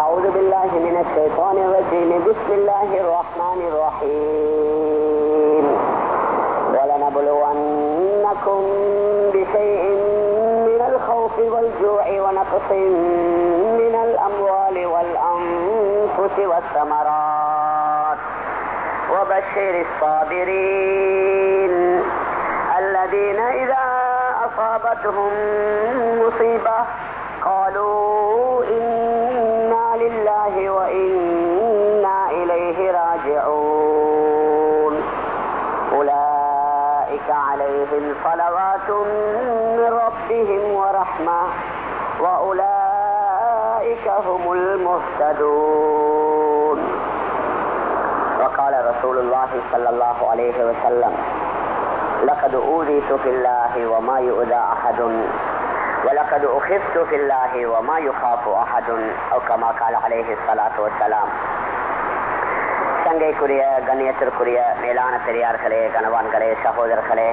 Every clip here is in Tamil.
أعوذ بالله من الشيطان الرجيم بسم الله الرحمن الرحيم ولنبلونكم بشيء من الخوف والجوع ونقص من الأموال والأنفس والثمرات وبشر الصابرين الذين إذا أصابتهم مصيبة قالوا إنا لله وإنا إليه راجعون أولئك عليهم صلوات من ربهم ورحمة وأولئك هم المهتدون وقال رسول الله صلى الله عليه وسلم لقد أوذيت في الله وما يؤذى أحد ولقد أخذت في الله وما يخاف أحد أو كما قال عليه الصلاة والسلام சங்கைக்குரிய கண்ணியத்திற்குரிய மேலான பெரியார்களே கணவான்களே சகோதரர்களே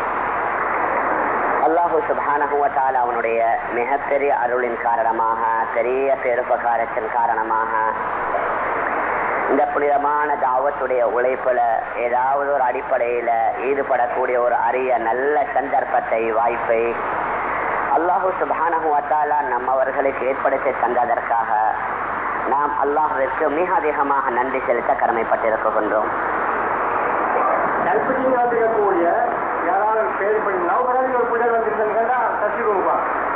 அல்லாஹு சுபானகுவத்தால் அவனுடைய மிகப்பெரிய அருளின் காரணமாக பெரிய பெருபகாரத்தின் காரணமாக இந்த புனிதமான தாவத்துடைய உழைப்புல ஏதாவது ஒரு அடிப்படையில ஈடுபடக்கூடிய ஒரு அரிய நல்ல சந்தர்ப்பத்தை வாய்ப்பை அல்லாஹு சுபானகுவத்தாலா நம்மவர்களுக்கு ஏற்படுத்தி தந்ததற்காக நாம் அல்லாஹிற்கு மிக அதிகமாக நன்றி செலுத்த கடமைப்பட்டிருக்கின்றோம் கல்பத்திங்கக்கூடிய யாராவது பேர் பண்ணி நவபராதி ஒரு பிள்ளை வந்திருந்தா சசி ரூபா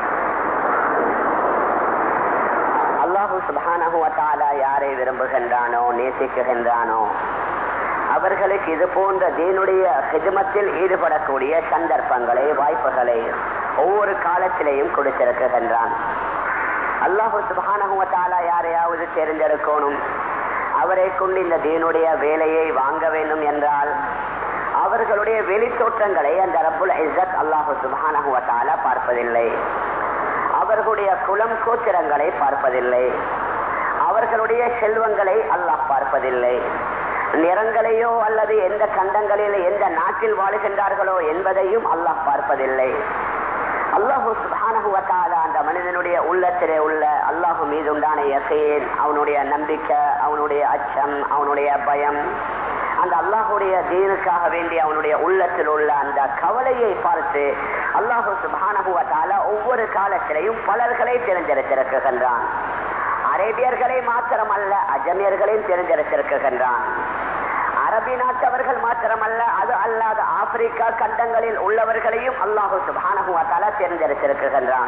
அல்லாஹு சுபானகுவத்தாலா யாரை விரும்புகின்றானோ நேசிக்குகின்றானோ அவர்களுக்கு இது போன்ற தீனுடைய ஹிஜமத்தில் ஈடுபடக்கூடிய சந்தர்ப்பங்களை வாய்ப்புகளை ஒவ்வொரு காலத்திலேயும் கொடுத்திருக்கின்றான் அல்லாஹு சுபானகுவத்தாலா யாரையாவது தேர்ந்தெடுக்கணும் அவரை கொண்டு இந்த தீனுடைய வேலையை வாங்க வேண்டும் என்றால் அவர்களுடைய வெளித்தோற்றங்களை அந்த ரப்புல் இஸ்ஸத் அல்லாஹு சுபானகுவத்தாலா பார்ப்பதில்லை அவர்களுடைய குலம் கோத்திரங்களை பார்ப்பதில்லை அவர்களுடைய செல்வங்களை அல்லாஹ் பார்ப்பதில்லை நிறங்களையோ அல்லது எந்த கண்டங்களில் எந்த நாட்டில் வாழுகின்றார்களோ என்பதையும் அல்லாஹ் பார்ப்பதில்லை அல்லாஹு சுபானகுவத்தால அந்த மனிதனுடைய உள்ளத்திலே உள்ள அல்லாஹு மீது உண்டான யசேன் அவனுடைய நம்பிக்கை அவனுடைய அச்சம் அவனுடைய பயம் அந்த அல்லாஹுடைய தீனுக்காக வேண்டி அவனுடைய உள்ளத்தில் உள்ள அந்த கவலையை பார்த்து அல்லாஹு சுபானகுவத்தால ஒவ்வொரு காலத்திலையும் பலர்களை தேர்ந்தெடுத்திருக்கின்றான் அரேபியர்களை மாத்திரமல்ல அஜமியர்களையும் தேர்ந்தெடுத்திருக்கின்றான் அரபி நாட்டவர்கள் மாத்திரமல்ல அது அல்லாத ஆப்பிரிக்கா கண்டங்களில் உள்ளவர்களையும் அல்லாஹு சுபானகுவத்தால தேர்ந்தெடுத்திருக்கின்றான்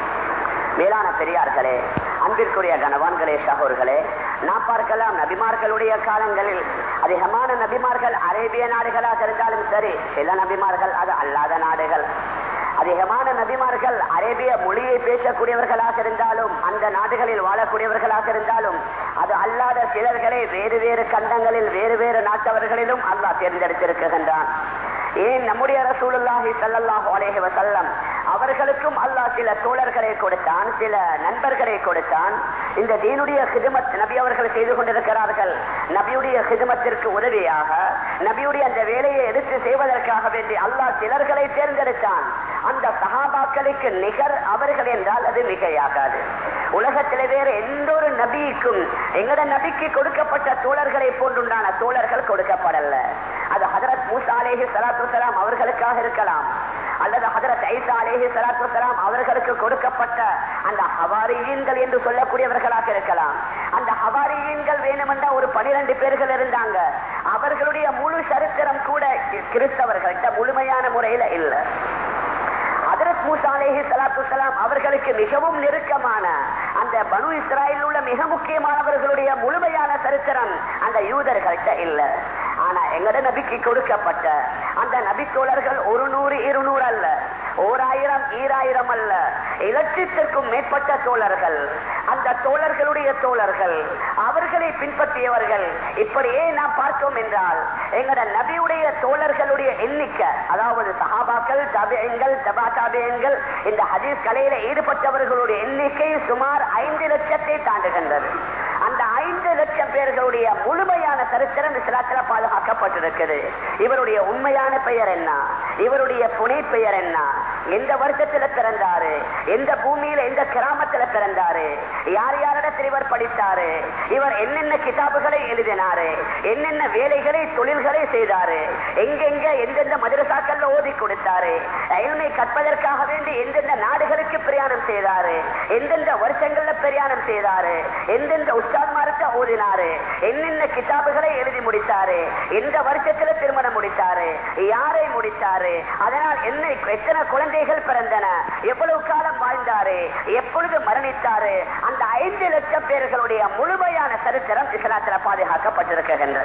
மேலான பெரியார்களே அன்பிற்குரிய கணவான்களே சகோர்களே நான் பார்க்கலாம் நபிமார்களுடைய காலங்களில் அதிகமான நபிமார்கள் அரேபிய நாடுகளாக இருந்தாலும் சரி சில நபிமார்கள் அது அல்லாத நாடுகள் அதிகமான நபிமார்கள் அரேபிய மொழியை பேசக்கூடியவர்களாக இருந்தாலும் அந்த நாடுகளில் வாழக்கூடியவர்களாக இருந்தாலும் அது அல்லாத சிலர்களை வேறு வேறு கண்டங்களில் வேறு வேறு நாட்டவர்களிலும் அல்லாஹ் தேர்ந்தெடுத்திருக்கின்றான் ஏன் நம்முடைய ரசூலுல்லாஹி ஸல்லல்லாஹு அலைஹி வஸல்லம் அவர்களுக்கும் அல்லாஹ் சில தோழர்களை கொடுத்தான் சில நண்பர்களை கொடுத்தான் இந்த தீனுடைய ஹிதமத் நபி அவர்கள் செய்து கொண்டிருக்கிறார்கள் நபியுடைய ஹிதமத்திற்கு உதவியாக நபியுடைய அந்த வேலையை எடுத்து செய்வதற்காக வேண்டி அல்லாஹ் சிலர்களை தேர்ந்தெடுத்தான் அந்த சகாபாக்களுக்கு நிகர் அவர்கள் என்றால் அது மிகையாகாது உலகத்திலே வேறு எந்த ஒரு நபிக்கும் எங்கட நபிக்கு கொடுக்கப்பட்ட தோழர்களை போன்றுண்டான தோழர்கள் கொடுக்கப்படல அது ஹதரத் மூசா அலேஹி சலாத்து சலாம் அவர்களுக்காக இருக்கலாம் அல்லது ஹதரத் ஐசா அலேஹி சலாத்து சலாம் அவர்களுக்கு கொடுக்கப்பட்ட அந்த ஹவாரியீன்கள் என்று சொல்லக்கூடியவர்களாக இருக்கலாம் அந்த ஹவாரியீன்கள் வேணுமென்ற ஒரு பனிரெண்டு பேர்கள் இருந்தாங்க அவர்களுடைய முழு சரித்திரம் கூட கிறிஸ்தவர்கள்ட்ட முழுமையான முறையில இல்லை ஹதரத் மூசா அலேஹி சலாத்து சலாம் அவர்களுக்கு மிகவும் நெருக்கமான அந்த பனு இஸ்ராயில் உள்ள மிக முக்கியமானவர்களுடைய முழுமையான சரித்திரம் அந்த யூதர்கள்ட்ட இல்ல ஆனா எங்கட நபிக்கு கொடுக்கப்பட்ட அந்த நபி தோழர்கள் ஒரு நூறு இருநூறு அல்ல ஓராயிரம் ஈராயிரம் அல்ல இலட்சத்திற்கும் மேற்பட்ட தோழர்கள் அந்த தோழர்களுடைய தோழர்கள் அவர்களை பின்பற்றியவர்கள் இப்படியே நாம் பார்த்தோம் என்றால் எங்கட நபியுடைய தோழர்களுடைய எண்ணிக்கை அதாவது சஹாபாக்கள் தபியங்கள் தபா தாபியங்கள் இந்த ஹதீஸ் கலையில ஈடுபட்டவர்களுடைய எண்ணிக்கை சுமார் ஐந்து லட்சத்தை தாண்டுகின்றது அந்த ஐந்து லட்சம் பேர்களுடைய முழுமையான சரித்திரம் இஸ்லாத்தில் பாதுகாக்கப்பட்டிருக்கிறது இவருடைய உண்மையான பெயர் என்ன இவருடைய புனை பெயர் என்ன எந்த வருஷத்துல பிறந்தாரு எந்த பூமியில எந்த கிராமத்துல பிறந்தாரு யார் யாரிடத்தில் இவர் படித்தாரு இவர் என்னென்ன கிதாபுகளை எழுதினாரு என்னென்ன வேலைகளை தொழில்களை செய்தாரு எங்கெங்க எந்தெந்த மதரசாக்கள்ல ஓதி கொடுத்தாரு எல்மை கற்பதற்காக வேண்டி எந்தெந்த நாடுகளுக்கு பிரயாணம் செய்தாரு எந்தெந்த வருஷங்கள்ல பிரயாணம் செய்தாரு எந்தெந்த உஸ்தாத்மாரத்தை ஓதினாரு என்னென்ன கிதாபுகளை எழுதி முடித்தாரு எந்த வருஷத்துல திருமணம் முடித்தாரு யாரை முடித்தாரு அதனால் என்ன எத்தனை குழந்தைகள் பிறந்தன எவ்வளவு காலம் வாழ்ந்தாரு எப்பொழுது மரணித்தாரு அந்த ஐந்து லட்சம் பேர்களுடைய முழுமையான சரித்திரம் இஸ்லாத்துல பாதுகாக்கப்பட்டிருக்கின்றது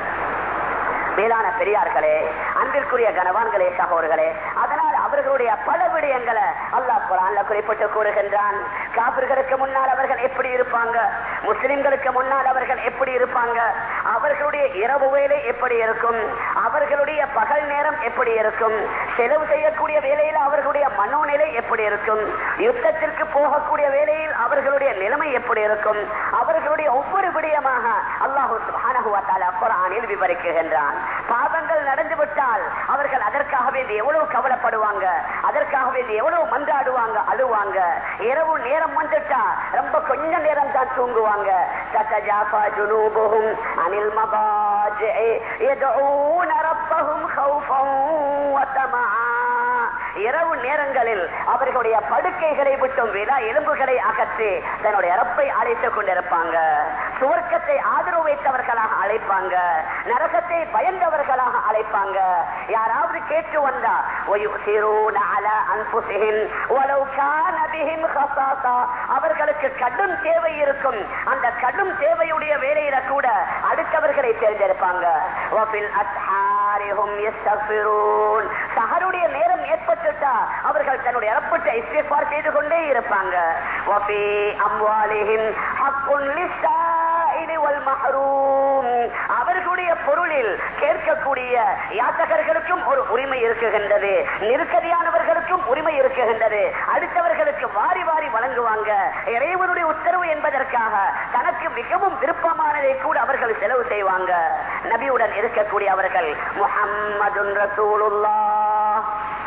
மேலான பெரியார்களே அன்பிற்குரிய கனவான்களே சகோதரர்களே அதனால் அவர்களுடைய பல விடயங்களை அல்லாஹ் குரான்ல குறிப்பிட்டு கூறுகின்றான் காபிர்களுக்கு முன்னால் அவர்கள் எப்படி இருப்பாங்க முஸ்லிம்களுக்கு முன்னால் அவர்கள் எப்படி இருப்பாங்க அவர்களுடைய இரவு வேலை எப்படி இருக்கும் அவர்களுடைய பகல் நேரம் எப்படி இருக்கும் செலவு செய்யக்கூடிய வேலையில் அவர்களுடைய மனோநிலை எப்படி இருக்கும் யுத்தத்திற்கு போகக்கூடிய வேலையில் அவர்களுடைய நிலைமை எப்படி இருக்கும் அவர்களுடைய ஒவ்வொரு விடயமாக அல்லாஹு சுப்ஹானஹு வ தஆலா குர்ஆனில் விவரிக்கின்றான் பாவங்கள் நடந்து விட்டால் அவர்கள் அதற்காக வேண்டி எவ்வளவு கவலைப்படுவாங்க அதற்காக வேண்டி எவ்வளவு மன்றாடுவாங்க அழுவாங்க இரவு நேரம் வந்துட்டா ரொம்ப கொஞ்ச நேரம் தான் தூங்குவாங்க தத்தஜாஃபா ஜுனூபுஹும் அனில் மபாஜிஇ யதுஊன ரப்பஹும் ஹௌஃபன் வ தமஆ இரவு நேரங்களில் அவர்களுடைய படுக்கைகளை விட்டும் விழா எலும்புகளை அகற்றி தன்னுடைய இறப்பை அழைத்துக் கொண்டிருப்பாங்க சுவர்க்கத்தை ஆதரவு வைத்தவர்களாக அழைப்பாங்க நரகத்தை பயந்தவர்களாக அழைப்பாங்க யாராவது கேட்டு வந்தா وَيُؤْثِرُونَ عَلَى أَنفُسِهِمْ وَلَوْ كَانَ بِهِمْ خَصَاصَةٌ அவர்களுக்கு கடும் தேவை இருக்கும் அந்த கடும் தேவையுடைய வேலையில கூட அடுத்தவர்களை தேர்ந்தெடுப்பாங்க وَفِي الْأَسْحَارِ هُمْ يَسْتَغْفِرُونَ சஹருடைய நேரம் ஏற்பட்டுட்டா அவர்கள் தன்னுடைய இறப்பட்ட இஸ்திஃபார் செய்து கொண்டே இருப்பாங்க وَفِي أَمْوَالِهِمْ حَقٌّ لِلسَّائِلِ وَالْمَحْرُومِ அவர்களுடைய பொருளில் கேட்கக்கூடிய யாத்தகர்களுக்கும் ஒரு உரிமை இருக்குகின்றது நெருக்கடியானவர்களுக்கும் உரிமை இருக்குகின்றது அடுத்தவர்களுக்கு வாரி வாரி வழங்குவாங்க இறைவனுடைய உத்தரவு என்பதற்காக தனக்கு மிகவும் விருப்பமானதை கூட அவர்கள் செலவு செய்வாங்க நபியுடன் இருக்கக்கூடிய அவர்கள் முஹம்மதுன் ரசூலுல்லாஹ்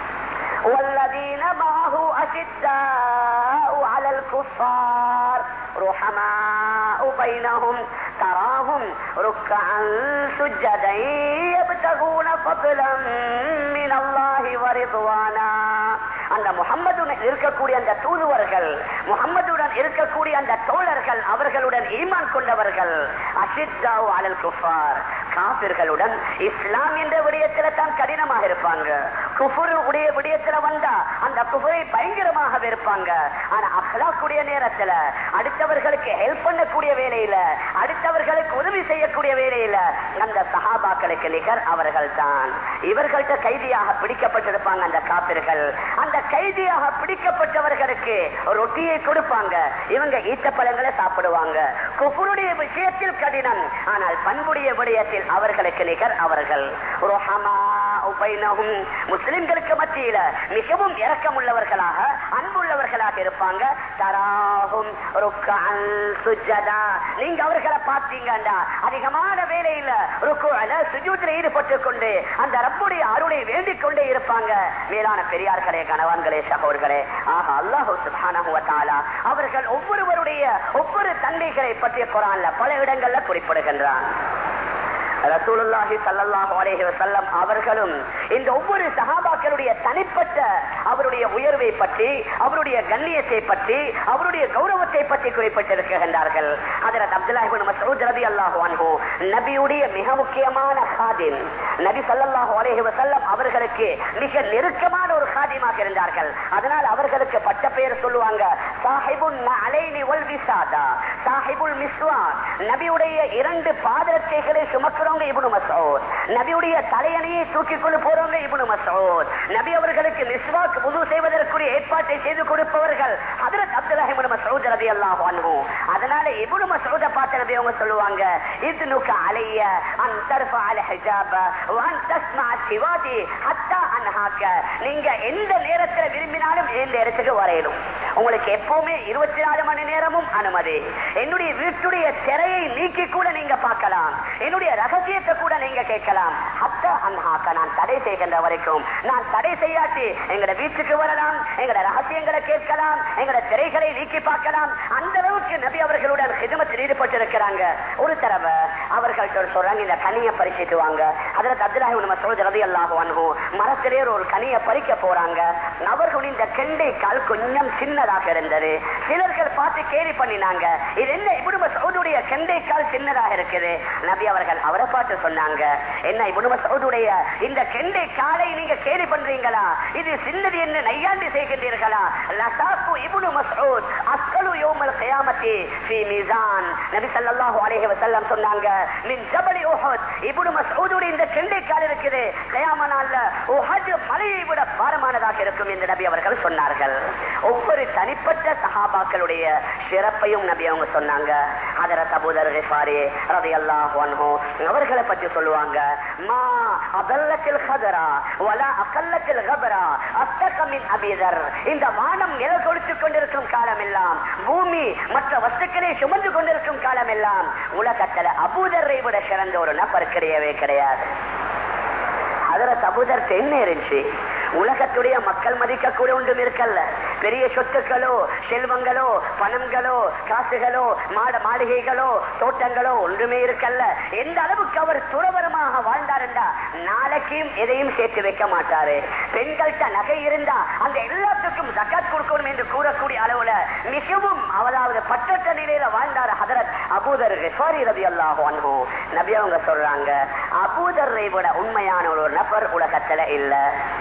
والذين معه أشداء على الكفار رحماء بينهم تراهم ركعا سجدا يبتغون فضلا من الله ورضوانا அந்த முகம்மதுடன் இருக்கக்கூடிய அந்த தூதுவர்கள் முகம்மதுடன் இருக்கக்கூடிய அந்த தோழர்கள் அவர்களுடன் ஈமான் கொண்டவர்கள் அசித்தாவு அலல் குஃபார் காபிர்களுடன் இஸ்லாம் என்ற விடயத்துல தான் கடினமாக இருப்பாங்க குஃபுர் உடைய விடயத்துல வந்தா அந்த குஃபுரை பயங்கரமாக இருப்பாங்க ஆனா அஹ்லாக்குடைய நேரத்துல அடுத்தவர்களுக்கு ஹெல்ப் பண்ணக்கூடிய வேலையில அடுத்தவர்களுக்கு உதவி செய்யக்கூடிய வேலையில அந்த சஹாபாக்களுக்கு நிகர் அவர்கள் தான் இவர்கள்ட்ட கைதியாக பிடிக்கப்பட்டிருப்பாங்க அந்த காப்பிர்கள் அந்த கைதியாக பிடிக்கப்பட்டவர்களுக்கு ரொட்டியை கொடுப்பாங்க இவங்க ஈட்ட பழங்களை சாப்பிடுவாங்க குஃபுருடைய விஷயத்தில் கடினம் ஆனால் பண்புடைய விடயத்தில் அவர்களுக்கு நிகர் அவர்கள் ருஹமா உபைனஹும் முஸ்லிம்களுக்கு மத்தியில மிகவும் இரக்கமுள்ளவர்களாக அன்புள்ளவர்களாக இருப்பாங்க தராகும் ருக்கஅன் சுஜதா நீங்க அவர்களை பார்த்தீங்கடா அதிகமான வேலையில ருக்குல சுஜூத்ல ஈடுபட்டு கொண்டு அந்த ரப்புடைய அருளை வேண்டிக் கொண்டே இருப்பாங்க மேலான பெரியார்களே கணவான்களே சகோதர்களே ஆக அல்லாஹு சுப்ஹானஹு வ தஆலா அவர்கள் ஒவ்வொருவருடைய ஒவ்வொரு தந்தைகளை பற்றிய குரான்ல பல இடங்கள்ல குறிப்பிடுகின்றான் ரசூலுல்லாஹி ஸல்லல்லாஹு அலைஹி வஸல்லம் அவர்களும் இந்த ஒவ்வொரு சஹாபாக்களுடைய தனிப்பட்ட அவருடைய உயர்வை பற்றி அவருடைய கண்ணியத்தை பற்றி அவருடைய கௌரவத்தை பற்றி குறிப்பிட்டிருக்கின்றார்கள் ஹஜரத் அப்துல்லாஹ் இப்னு மஸ்ஊத் ரலியல்லாஹு அன்ஹு நபியுடைய மிக முக்கியமான காதிம் நபி ஸல்லல்லாஹு அலைஹி வஸல்லம் அவர்களுக்கு மிக நெருக்கமான ஒரு காதிமாக இருந்தார்கள் அதனால் அவர்களுக்கு பட்ட பெயர் சொல்லுவாங்க சாஹிபுன் அலைனி வல் விசாதா சாஹிபுல் மிஸ்வார் நபியுடைய இரண்டு பாதரட்டைகளை சுமக்கிறவங்க இப்னு மஸ்ஊத் நபியுடைய தலையணையை தூக்கி கொண்டு போறவங்க இப்னு மஸ்ஊத் நபி அவர்களுக்கு மிஸ்வாக் வுது செய்வதற்குரிய ஏற்பாட்டை செய்து கொடுப்பவர்கள் ஹஜரத் அப்துல்லாஹ் இப்னு மஸ்ஊத் ரலியல்லாஹு அன்ஹு அதனால இப்னு மஸ்ஊத பார்த்து நபி அவங்க சொல்லுவாங்க இதுனுக அலைய அன் தர்ஃப அல் ஹிஜாப வ அன் தஸ்மா சிவாதி ஹத்தா அன்ஹாக்க நீங்க எந்த நேரத்துல விரும்பினாலும் இந்த இடத்துக்கு வரையணும் உங்களுக்கு எப்பவுமே இருபத்தி நாலு மணி நேரமும் அனுமதி என்னுடைய வீட்டுடைய திரையை நீக்கி கூட நீங்க பார்க்கலாம் என்னுடைய ரகசியத்தை கூட நீங்க கேட்கலாம் அத்த அன்ஹாக்க நான் தடை செய்கின்ற வரைக்கும் நான் தடை செய்யாட்டி எங்கட வீட்டுக்கு வரலாம் எங்கட ரகசியங்களை கேட்கலாம் எங்கட திரைகளை நீக்கி பார்க்கலாம் அந்த அளவுக்கு நபி அவர்களுடன் ஹிதமத்தில் ஈடுபட்டிருக்கிறாங்க ஒரு தடவை அவர்கள் சொல்~ சொல்றாங்க இந்த கனியை பறிச்சிட்டு வாங்க அதுல அப்துல்லாஹி நம்ம சொல்றது எல்லாம் மரத்திலே ஒரு கனியை பறிக்க போறாங்க அவர்களுடைய இந்த கெண்டை கால் கொஞ்சம் சின்னதாக இருந்தது சிலர்கள் பார்த்து கேலி பண்ணினாங்க இது என்ன இபுடு மசூதுடைய கெண்டை கால் சின்னதாக இருக்குது நபி அவர்கள் அவரை பார்த்து சொன்னாங்க என்ன இபுடு மசூதுடைய இந்த கெண்டை காலை நீங்க கேலி பண்றீங்களா இது சின்னது என்று நையாண்டி செய்கின்றீர்களா லசாக்கு இப்னு மஸ்ஊத் அஸ்கலு யௌமல் கியாமத்தி ஃபீ மீசான் நபி ஸல்லல்லாஹு அலைஹி வஸல்லம் சொன்னாங்க மின் ஜபலி உஹத் இப்னு மஸ்ஊதுடைய இந்த கெண்டை கால் இருக்குது கியாம நாள்ல உஹத் மலையை விட பாரமானதாக இருக்கும் என்று நபி அவர்கள் சொன்னார்கள் ஒவ்வொரு தனிப்பட்ட சஹாபாக்களுடைய சிறப்பையும் நபி அவங்க சொன்னாங்க ஹதரத் அபூதர் கிஃபாரி ரலியல்லாஹு அன்ஹு அவர்களை பற்றி சொல்லுவாங்க மா அபல்லத்தில் ஹதரா வலா அகல்லத்தில் கபரா அத்தக மின் அபீதர் இந்த வானம் நிழல் கொடுத்துக் கொண்டிருக்கும் காலம் எல்லாம் பூமி மற்ற வஸ்துக்களை சுமந்து கொண்டிருக்கும் காலம் எல்லாம் உலகத்துல அபூதரை விட சிறந்த ஒரு நபர் கிடையவே கிடையாது அதுல சபூதர் என்ன இருந்துச்சு உலகத்துடைய மக்கள் மதிக்கக்கூடிய ஒன்றும் இருக்கல்ல பெரிய சொத்துக்களோ செல்வங்களோ பணங்களோ காசுகளோ மாட மாளிகைகளோ தோட்டங்களோ ஒன்றுமே இருக்கல்ல எந்த அளவுக்கு அவர் துறவரமாக வாழ்ந்தார் என்றா நாளைக்கும் எதையும் சேர்த்து வைக்க மாட்டாரு பெண்கள்கிட்ட நகை இருந்தா அந்த எல்லாத்துக்கும் ஜக்காத் கொடுக்கணும் என்று கூறக்கூடிய அளவுல மிகவும் அதாவது பற்றற்ற நிலையில வாழ்ந்தார் ஹதரத் அபூதர் ரிஃபாரி ரவி அல்லாஹோ அன்ஹோ நபி அவங்க சொல்றாங்க அபூதரை விட உண்மையான ஒரு நபர் உலகத்துல இல்ல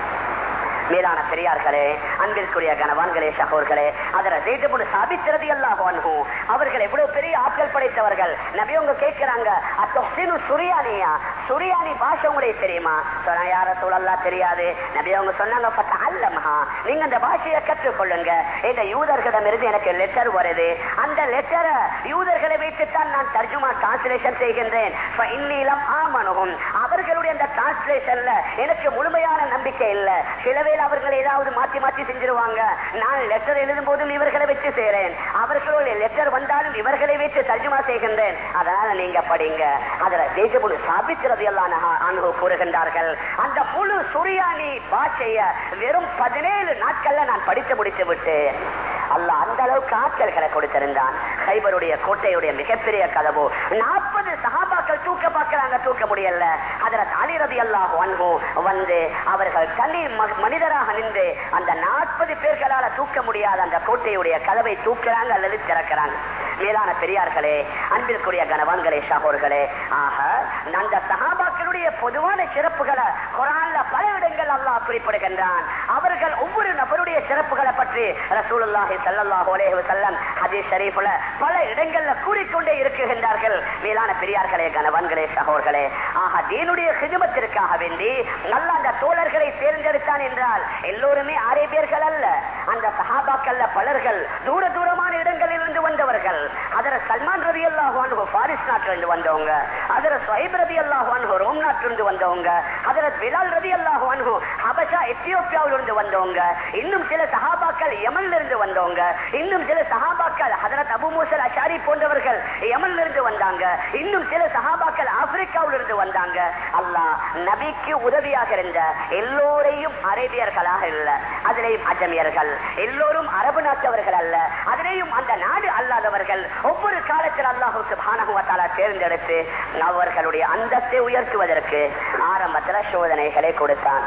மேலான பெரியார்களே அன்பிற்குரிய கணவான்களே சகோர்களே அதர ஜெயிட்டு சாபித்திரதி அல்லாஹ் அன்ஹு அவர்கள் எவ்வளவு பெரிய ஆட்கள் படைத்தவர்கள் நபி அவங்க கேட்கிறாங்க அத்தொஹ்சினு சுரியானியா சுரியானி பாஷை உங்களுக்கு தெரியுமா சொன்னா யார சூழல்லா தெரியாது நபி அவங்க சொன்னாங்க பத்த அல்லமஹா நீங்க அந்த பாஷையை கற்றுக்கொள்ளுங்க இந்த யூதர்களிடம் இருந்து எனக்கு லெட்டர் வருது அந்த லெட்டரை யூதர்களை வைத்துத்தான் நான் தர்ஜுமா டிரான்ஸ்லேஷன் செய்கின்றேன் இன்னிலம் ஆமனுகும் அவர்களுடைய அந்த டிரான்ஸ்லேஷன்ல எனக்கு முழுமையான நம்பிக்கை இல்ல சிலவேளை அவர்கள் ஏதாவது மாத்தி மாத்தி செஞ்சிருவாங்க நான் லெட்டர் எழுதும் போதும் இவர்களை வச்சு செய்றேன் அவர்களுடைய லெட்டர் வந்தாலும் இவர்களை வைத்து தர்ஜுமா செய்கின்றேன் அதனால நீங்க படிங்க அதுல தேஜபுல் சாபித்திரது எல்லாம் அனுபவ கூறுகின்றார்கள் அந்த முழு சுரியானி பாஷைய வெறும் பதினேழு நாட்கள்ல நான் படித்து முடித்து விட்டு அல்ல அந்த அளவுக்கு ஆட்கள்களை கொடுத்திருந்தான் ஹைபருடைய கோட்டையுடைய மிகப்பெரிய கதவு நாற்பது சகாபாக்கள் தூக்க பார்க்கிறாங்க தூக்க முடியல அதுல தாலிரதி அல்லாஹ் வந்து அவர்கள் தனி ம- மனிதராக நின்று அந்த நாற்பது பேர்களால தூக்க முடியாத அந்த கோட்டையுடைய கதவை தூக்குறாங்க அல்லது திறக்கிறாங்க மேலான பெரியார்களே அன்பிற்குரிய கணவான்களே சகோர்களே ஆக அந்த சகாபாக்களுடைய பொதுவான சிறப்புகளை குரான்ல பல இடங்கள் அல்லாஹ் குறிப்பிடுகின்றான் அவர்கள் ஒவ்வொரு நபருடைய சிறப்புகளை பற்றி ரசூலுல்லாஹி ஸல்லல்லாஹு அலைஹி வஸல்லம் ஹதீஸ் ஷரீஃப்ல பல இடங்கள்ல கூறிக்கொண்டே இருக்குகின்றார்கள் மேலான பெரியார்களே கணவன்களே சகோர்களே ஆக தீனுடைய ஹிதமத்திற்காக வேண்டி நல்ல அந்த தோழர்களை தேர்ந்தெடுத்தான் என்றால் எல்லோருமே அரேபியர்கள் அல்ல அந்த சஹாபாக்கள்ல பலர்கள் தூர தூரமான இடங்களில் இருந்து வந்தவர்கள் அதர சல்மான் ரவி அல்லாஹு பாரிஸ் நாட்டிலிருந்து வந்தவங்க அதர சுஹைப் ரவி அல்லாஹு ரோம் நாட்டிலிருந்து வந்தவங்க அதர பிலால் ரவி அல்லாஹு ஹபஷா எத்தியோப்பியாவிலிருந்து வந்தவங்க இன்னும் சில சஹாபாக்கள் யமன்ல இருந்து வந்தவங்க இன்னும் சில சஹாபாக்கள் ஹதரத் அபு மூசல் அஷாரி போன்றவர்கள் யமன்ல இருந்து வந்தாங்க இன்னும் சில சஹாபாக்கள் ஆப்பிரிக்காவில் இருந்து வந்தாங்க அல்லாஹ் நபிக்கு உதவியாக இருந்த எல்லோரையும் அரேபியர்களாக இல்ல அதிலேயும் அஜமியர்கள் எல்லோரும் அரபு நாட்டவர்கள் அல்ல அதிலேயும் அந்த நாடு அல்லாதவர்கள் ஒவ்வொரு காலத்தில் அல்லாஹு சுப்ஹானஹு வ தஆலா தேர்ந்தெடுத்து அவர்களுடைய அந்தஸ்தை உயர்த்துவதற்கு ஆரம்பத்துல சோதனைகளை கொடுத்தான்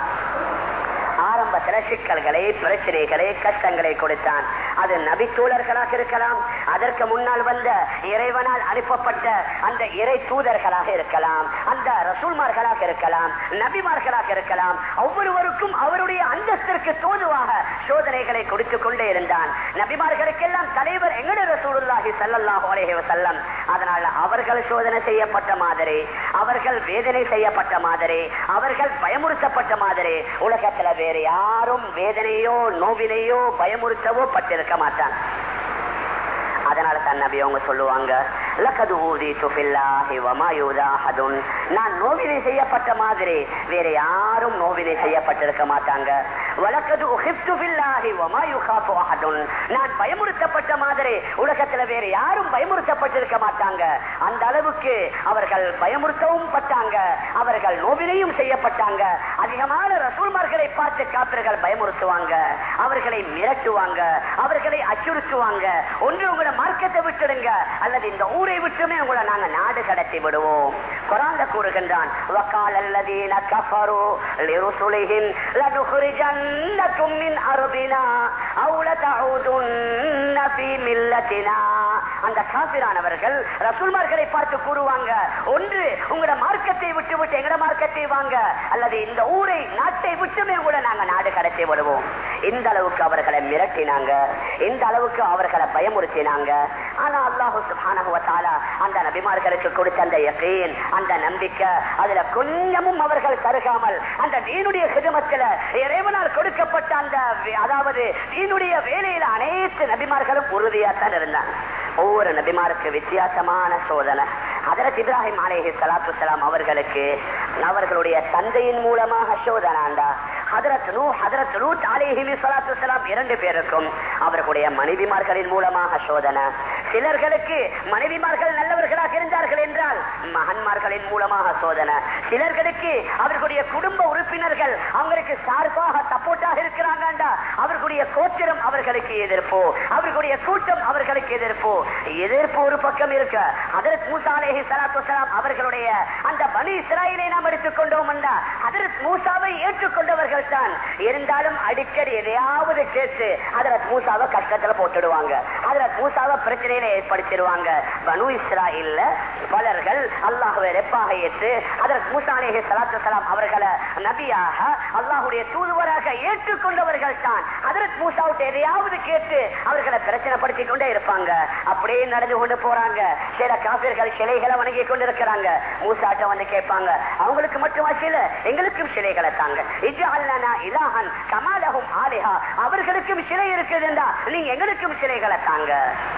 ஆரம்பத்துல சிக்கல்களை பிரச்சனைகளை கஷ்டங்களை கொடுத்தான் அது நபி தூதர்களாக இருக்கலாம் அதற்கு முன்னால் வந்த இறைவனால் அனுப்பப்பட்ட அந்த இறை தூதர்களாக இருக்கலாம் அந்த ரசூல்மார்களாக இருக்கலாம் நபிமார்களாக இருக்கலாம் ஒவ்வொருவருக்கும் அவருடைய அந்தஸ்திற்கு தோதுவாக சோதனைகளை கொடுத்துக் கொண்டே இருந்தான் நபிமார்களுக்கெல்லாம் தலைவர் எங்கட ரசூலுல்லாஹி ஸல்லல்லாஹு அலைஹி வஸல்லம் அதனால அவர்கள் சோதனை செய்யப்பட்ட மாதிரி அவர்கள் வேதனை செய்யப்பட்ட மாதிரி அவர்கள் பயமுறுத்தப்பட்ட மாதிரி உலகத்துல வேறு யாரும் வேதனையோ நோவினையோ பயமுறுத்தவோ பட்டிருக்க மாட்டான் அதனால தான் நபி அவங்க சொல்லுவாங்க லக்கது ஊதித்து பில்லாஹி வமா யூதா அஹதுன் நான் நோவினை செய்யப்பட்ட மாதிரி வேற யாரும் நோவினை செய்யப்பட்டிருக்க மாட்டாங்க வலக்கது உஹிப்து பில்லாஹி வமா யுகாஃபு அஹதுன் நான் பயமுறுத்தப்பட்ட மாதிரி உலகத்துல வேற யாரும் பயமுறுத்தப்பட்டிருக்க மாட்டாங்க அந்த அளவுக்கு அவர்கள் பயமுறுத்தவும் பட்டாங்க அவர்கள் நோவினையும் செய்யப்பட்டாங்க அதிகமான ரசூல்மார்களை பார்த்து காப்பிர்கள் பயமுறுத்துவாங்க அவர்களை மிரட்டுவாங்க அவர்களை அச்சுறுத்துவாங்க ஒன்று உங்களை மார்க்கத்தை விட்டுடுங்க அல்லது இந்த ஊரை விட்டுமே உங்களை நாங்க நாடு கடத்தி விடுவோம் குரான்ல கூறுகின்றான் வக்கால் அல்லதீன கஃபரு லிருசுலிஹிம் லனுخرجنكم من ارضنا او لتعودن في ملتنا அந்த காபிரானவர்கள் ரசூல்மார்களை பார்த்து கூறுவாங்க ஒன்று உங்களோட மார்க்கத்தை விட்டு விட்டு எங்கட மார்க்கத்தை வாங்க அல்லது இந்த ஊரை நாட்டை விட்டுமே கூட நாங்க நாடு கடத்தி விடுவோம் இந்த அளவுக்கு அவர்களை மிரட்டினாங்க இந்த அளவுக்கு அவர்களை பயமுறுத்தினாங்க ஆனா அல்லாஹு சுப்ஹானஹு வ தஆலா அந்த நபிமார்களுக்கு கொடுத்த அந்த யகீன் அந்த நம்பிக்கை அதுல கொஞ்சமும் அவர்கள் கருகாமல் அந்த தீனுடைய ஹிதமத்துல இறைவனால் கொடுக்கப்பட்ட அந்த வே- அதாவது தீனுடைய வேலையில அனைத்து நபிமார்களும் உறுதியாத்தான் இருந்தாங்க ஒவ்வொரு நபிமாருக்கு வித்தியாசமான சோதனை ஹதரத் இப்ராஹிம் அலேஹி சலாத்து சலாம் அவர்களுக்கு அவர்களுடைய தந்தையின் மூலமாக சோதனாண்டா ஹதரத் நூ ஹதரத் லூத் அலேஹி சலாத்து சலாம் இரண்டு பேருக்கும் அவர்களுடைய மனைவிமார்களின் மூலமாக சோதனை சிலர்களுக்கு மனைவிமார்கள் நல்லவர்களாக இருந்தார்கள் என்றால் மகன்மார்களின் மூலமாக சோதனை சிலர்களுக்கு அவர்களுடைய குடும்ப உறுப்பினர்கள் அவங்களுக்கு சார்பாக சப்போர்ட்டாக இருக்கிறாங்கண்டா அவர்களுடைய கோத்திரம் அவர்களுக்கு எதிர்ப்போ அவர்களுடைய கூட்டம் அவர்களுக்கு எதிர்ப்போ எதிர்ப்பு ஒரு பக்கம் இருக்க அதற்கு மூசா அலேஹி சலாத்து வஸலாம் அவர்களுடைய அந்த பனி இஸ்ராயலை நாம் எடுத்துக்கொண்டோம் என்றா அதற்கு மூசாவை ஏற்றுக்கொண்டவர்கள் தான் இருந்தாலும் அடிக்கடி எதையாவது கேட்டு அதற்கு மூசாவை கஷ்டத்துல போட்டுடுவாங்க அதற்கு மூசாவை பிரச்சனையில ஏற்படுத்திடுவாங்க பனு இஸ்ராயில்ல பலர்கள் அல்லாஹுவை ரெப்பாக ஏற்று அதற்கு மூசா அலேஹி சலாத்து வஸலாம் அவர்களை நபியாக அல்லாஹுடைய தூதுவராக ஏற்றுக்கொண்டவர்கள் தான் அதற்கு மூசாவுக்கு எதையாவது கேட்டு அவர்களை பிரச்சனைப்படுத்திக் கொண்டே இருப்பாங்க அப்படியே நடந்து கொண்டு போறாங்க சில காபிர்கள் சிலைகளை வணங்கி கொண்டிருக்கிறாங்க மூசாட்ட வந்து கேட்பாங்க அவங்களுக்கு மட்டும் சில எங்களுக்கும் சிலைகளை தாங்க இது அல்லனா இலாஹன் கமாலகும் ஆலிஹா அவர்களுக்கும் சிலை இருக்குதுண்டா நீங்க எங்களுக்கும் சிலைகளை தாங்க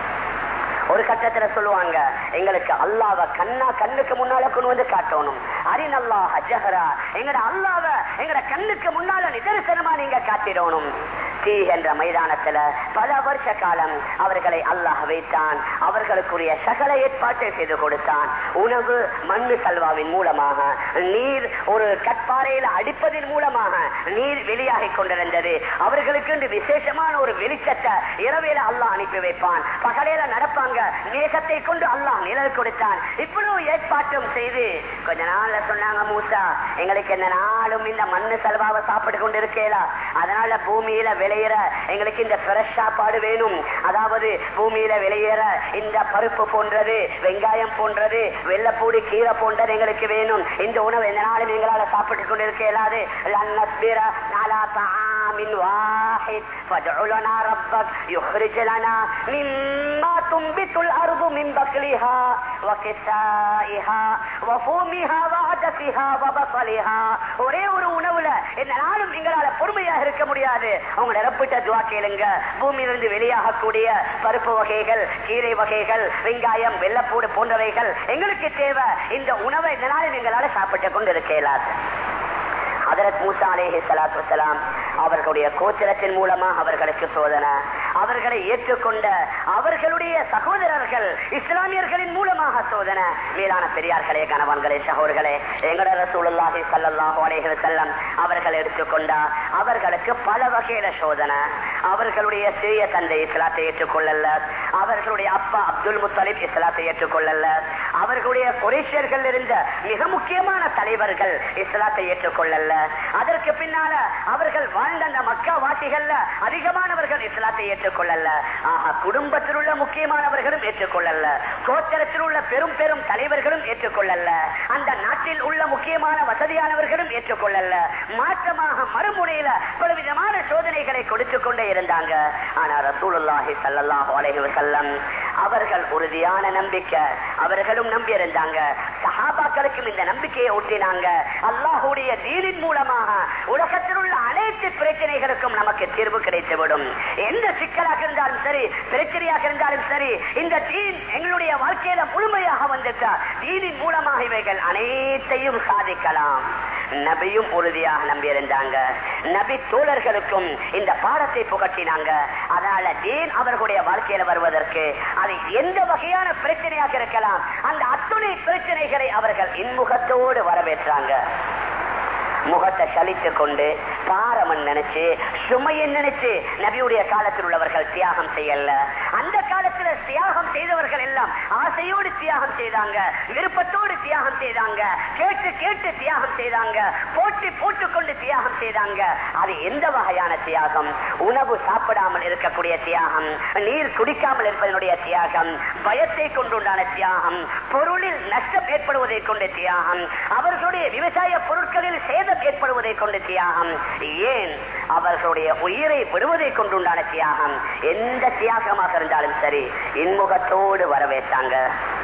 ஒரு கட்டத்துல சொல்லுவாங்க எங்களுக்கு அல்லாவ கண்ணா கண்ணுக்கு முன்னால கொண்டு வந்து காட்டணும் அரிநல்லாஹ ஜஹரா எங்கட அல்லாவ எங்கட கண்ணுக்கு முன்னால நிதர்சனமா நீங்க காட்டிடணும் தீ என்ற மைதானத்துல பல வருஷ காலம் அவர்களை அல்லாஹ் வைத்தான் அவர்களுக்குரிய சகல ஏற்பாட்டை செய்து கொடுத்தான் உணவு மண்ணு கல்வாவின் மூலமாக நீர் ஒரு கற்பாறையில் அடிப்பதின் மூலமாக நீர் வெளியாகி கொண்டிருந்தது அவர்களுக்கு என்று விசேஷமான ஒரு வெளிச்சத்தை இரவேல அல்லாஹ் அனுப்பி வைப்பான் பகலேல நடப்பாங்க மேகத்தை கொண்டு அல்லாஹ் நிழல் கொடுத்தான் இவ்வளவு ஏற்பாட்டும் செய்து கொஞ்ச நாள்ல சொன்னாங்க மூசா எங்களுக்கு இந்த நாளும் இந்த மண்ணு செலவாக சாப்பிட்டு கொண்டு இருக்கேலா அதனால பூமியில விளையிற எங்களுக்கு இந்த ஃப்ரெஷ் சாப்பாடு வேணும் அதாவது பூமியில விளையிற இந்த பருப்பு போன்றது வெங்காயம் போன்றது வெள்ளப்பூடி கீரை போன்றது எங்களுக்கு வேணும் இந்த உணவு எந்த நாளும் எங்களால சாப்பிட்டு கொண்டு இருக்க இயலாது லன் நஸ்பிர அலா طعام واحد فادع لنا ربك يخرج لنا مما تنبت الأرض من بقلها وكسائها وفومها وعدسها وبصلها ஒரே ஒரு உணவுல இந்த நாளும் எங்களால பொறுமையாக இருக்க முடியாது அவங்க நிரப்பிட்ட துவா கேளுங்க பூமியிலிருந்து வெளியாகக்கூடிய பருப்பு வகைகள் கீரை வகைகள் வெங்காயம் வெள்ளப்பூடு போன்றவைகள் எங்களுக்கு தேவை இந்த உணவை இந்த நாளில் எங்களால சாப்பிட்டு கொண்டு இருக்க இயலாது அதரத் மூசா அலேஹி சலாத்து வசலாம் அவர்களுடைய கோச்சரத்தின் மூலமா அவர்களுக்கு சோதனை அவர்களை ஏற்றுக்கொண்ட அவர்களுடைய சகோதரர்கள் இஸ்லாமியர்களின் மூலமாக சோதனை மேலான பெரியார்களே கணவன்களே சகோதர்களே எங்கட ரசூலுல்லாஹி ஸல்லல்லாஹு அலைஹி வஸல்லம் அவர்கள் எடுத்துக்கொண்டா அவர்களுக்கு பல வகையில சோதனை அவர்களுடைய சிறிய தந்தை இஸ்லாத்தை ஏற்றுக்கொள்ளல அவர்களுடைய அப்பா அப்துல் முத்தலிப் இஸ்லாத்தை ஏற்றுக்கொள்ளல அவர்களுடைய குரேஷியர்கள் இருந்த மிக முக்கியமான தலைவர்கள் இஸ்லாத்தை ஏற்றுக்கொள்ளல அதற்கு பின்னால அவர்கள் வாழ்ந்த அந்த மக்கா வாசிகள்ல அதிகமானவர்கள் இஸ்லாத்தை ஏற்றுக்கொள்ளல ஆஹா குடும்பத்தில் உள்ள முக்கியமானவர்களும் ஏற்றுக்கொள்ளல கோச்சரத்தில் உள்ள பெரும் பெரும் தலைவர்களும் ஏற்றுக்கொள்ளல அந்த நாட்டில் உள்ள முக்கியமான வசதியானவர்களும் ஏற்றுக்கொள்ளல மாற்றமாக மறுமுனையில பலவிதமான சோதனைகளை கொடுத்து கொண்டே இருந்தாங்க ஆனா ரசூலுல்லாஹி ஸல்லல்லாஹு அலைஹி வஸல்லம் அவர்கள் உறுதியான நம்பிக்கை அவர்களும் நம்பி இருந்தாங்க சஹாபாக்களுக்கும் இந்த நம்பிக்கையை ஊட்டினாங்க அல்லாஹுடைய தீனின் மூலமாக உலகத்தில் உள்ள அனைத்து அனைத்து பிரச்சனைகளுக்கும் நமக்கு தீர்வு கிடைத்துவிடும் எந்த சிக்கலாக இருந்தாலும் சரி பிரச்சனையாக இருந்தாலும் சரி இந்த தீன் எங்களுடைய வாழ்க்கையில முழுமையாக வந்துட்டா தீனின் மூலமாக இவைகள் அனைத்தையும் சாதிக்கலாம் நபியும் உறுதியாக நம்பியிருந்தாங்க நபி தோழர்களுக்கும் இந்த பாடத்தை புகட்டினாங்க அதனால தீன் அவர்களுடைய வாழ்க்கையில வருவதற்கு அது எந்த வகையான பிரச்சனையாக இருக்கலாம் அந்த அத்துணை பிரச்சனைகளை அவர்கள் இன்முகத்தோடு வரவேற்றாங்க முகத்தை சலித்துக் கொண்டு பாரமன் நினைச்சு சுமையை நினைச்சு நபியுடைய காலத்தில் உள்ளவர்கள் தியாகம் செய்யல அந்த காலத்துல தியாகம் செய்தவர்கள் எல்லாம் ஆசையோடு தியாகம் செய்தாங்க விருப்பத்தோடு தியாகம் செய்தாங்க கேட்டு கேட்டு தியாகம் செய்தாங்க போட்டி போட்டுக்கொண்டு தியாகம் செய்தாங்க அது எந்த வகையான தியாகம் உணவு சாப்பிடாமல் இருக்கக்கூடிய தியாகம் நீர் குடிக்காமல் இருப்பதனுடைய தியாகம் பயத்தை கொண்டுண்டான தியாகம் பொருளில் நஷ்டம் ஏற்படுவதை கொண்ட தியாகம் அவர்களுடைய விவசாய பொருட்களில் சேதம் ஏற்படுவதை கொண்ட தியாகம் ஏன் அவர்களுடைய உயிரை விடுவதை கொண்டுண்டான தியாகம் எந்த தியாகமாக இருந்தாலும் சரி இன்முகத்தோடு வரவேற்றாங்க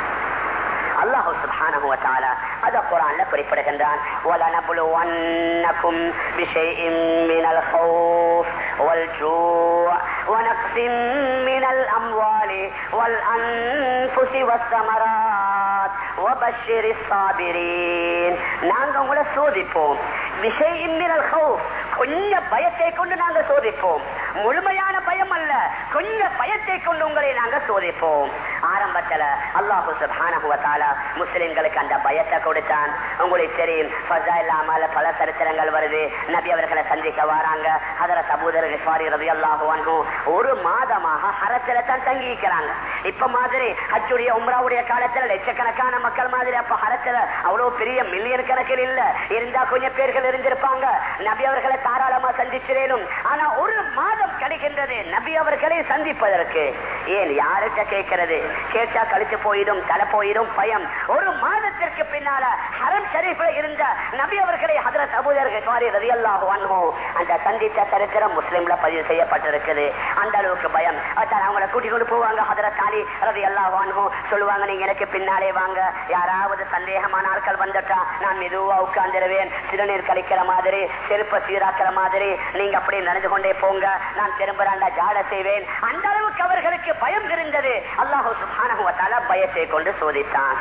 அல்லாஹு சுப்ஹானஹு வ தஆலா அத குர்ஆன்ல குறிப்பிடுகின்றான் وَلَنَبْلُوَنَّكُمْ بِشَيْءٍ مِنَ الْخَوْفِ وَالْجُوعِ وَنَقْصٍ مِنَ الْأَمْوَالِ وَالْأَنفُسِ وَالثَّمَرَاتِ وَبَشِّرِ الصَّابِرِينَ நாங்க உங்களை சோதிப்போம் விஷயம் மினல் ஹவுஃப் கொஞ்சம் பயத்தை கொண்டு நாங்க சோதிப்போம் முழுமையான பயம் அல்ல கொஞ்சம் பயத்தை கொண்டு உங்களை நாங்க சோதிப்போம் ஆரம்பத்துல அல்லாஹு சுப்ஹானஹு வ தஆலா முஸ்லிம்களுக்கு அந்த பயத்தை கொடுத்தான் உங்களுக்கு தெரியும் ஃபஸாயில்லாமல பல சரித்திரங்கள் வருது நபி அவர்களை சந்திக்க வராங்க ஹதரத் அபூதர் கிஃபாரி ரலியல்லாஹு அன்ஹு ஒரு மாதமாக ஹரத்துல தான் தங்கி இருக்கிறாங்க இப்ப மாதிரி ஹஜ்ஜுடைய உம்ராவுடைய காலத்துல லட்சக்கணக்கான மக்கள் மாதிரி அப்ப ஹரத்துல அவ்வளவு பெரிய மில்லியன் கணக்கில் இல்ல இருந்தா கொஞ்சம் பேர்கள் இருந்திருப்பாங்க நபி அவர்களை தாராளமா சந்திச்சிரேனும் ஆனா ஒரு மாதம் கிடைக்கின்றது நபி அவர்களை சந்திப்பதற்கு ஏன் யார்கிட்ட கேட்கிறது கேட்டா கழிச்சு போயிடும் தலை போயிடும் பயம் ஒரு மாதத்திற்கு பின்னால ஹரம் ஷரீஃப்ல இருந்த நபி அவர்களை ஹதரத் அபூதர் சாரி ரலியல்லாஹு அன்ஹு அந்த சந்தித்த சரித்திரம் முஸ்லிம்ல பதிவு செய்யப்பட்டிருக்குது அந்த அளவுக்கு பயம் அதான் அவங்கள கூட்டி கொண்டு போவாங்க ஹதரத் அலி ரலியல்லாஹு அன்ஹு சொல்லுவாங்க நீங்க எனக்கு பின்னாலே வாங்க யாராவது சந்தேகமான ஆட்கள் வந்துட்டா நான் மெதுவா உட்கார்ந்துருவேன் சிறுநீர் கழிக்கிற மாதிரி செருப்ப சீராக்கிற மாதிரி நீங்க அப்படியே நடந்து கொண்டே போங்க நான் திரும்புறாண்டா ஜாட செய்வேன் அந்த அளவுக்கு அவர்களுக்கு பயம் இருந்தது அல்லாஹு சுப்ஹானஹு வ தஆலா பயத்தை கொண்டு சோதித்தான்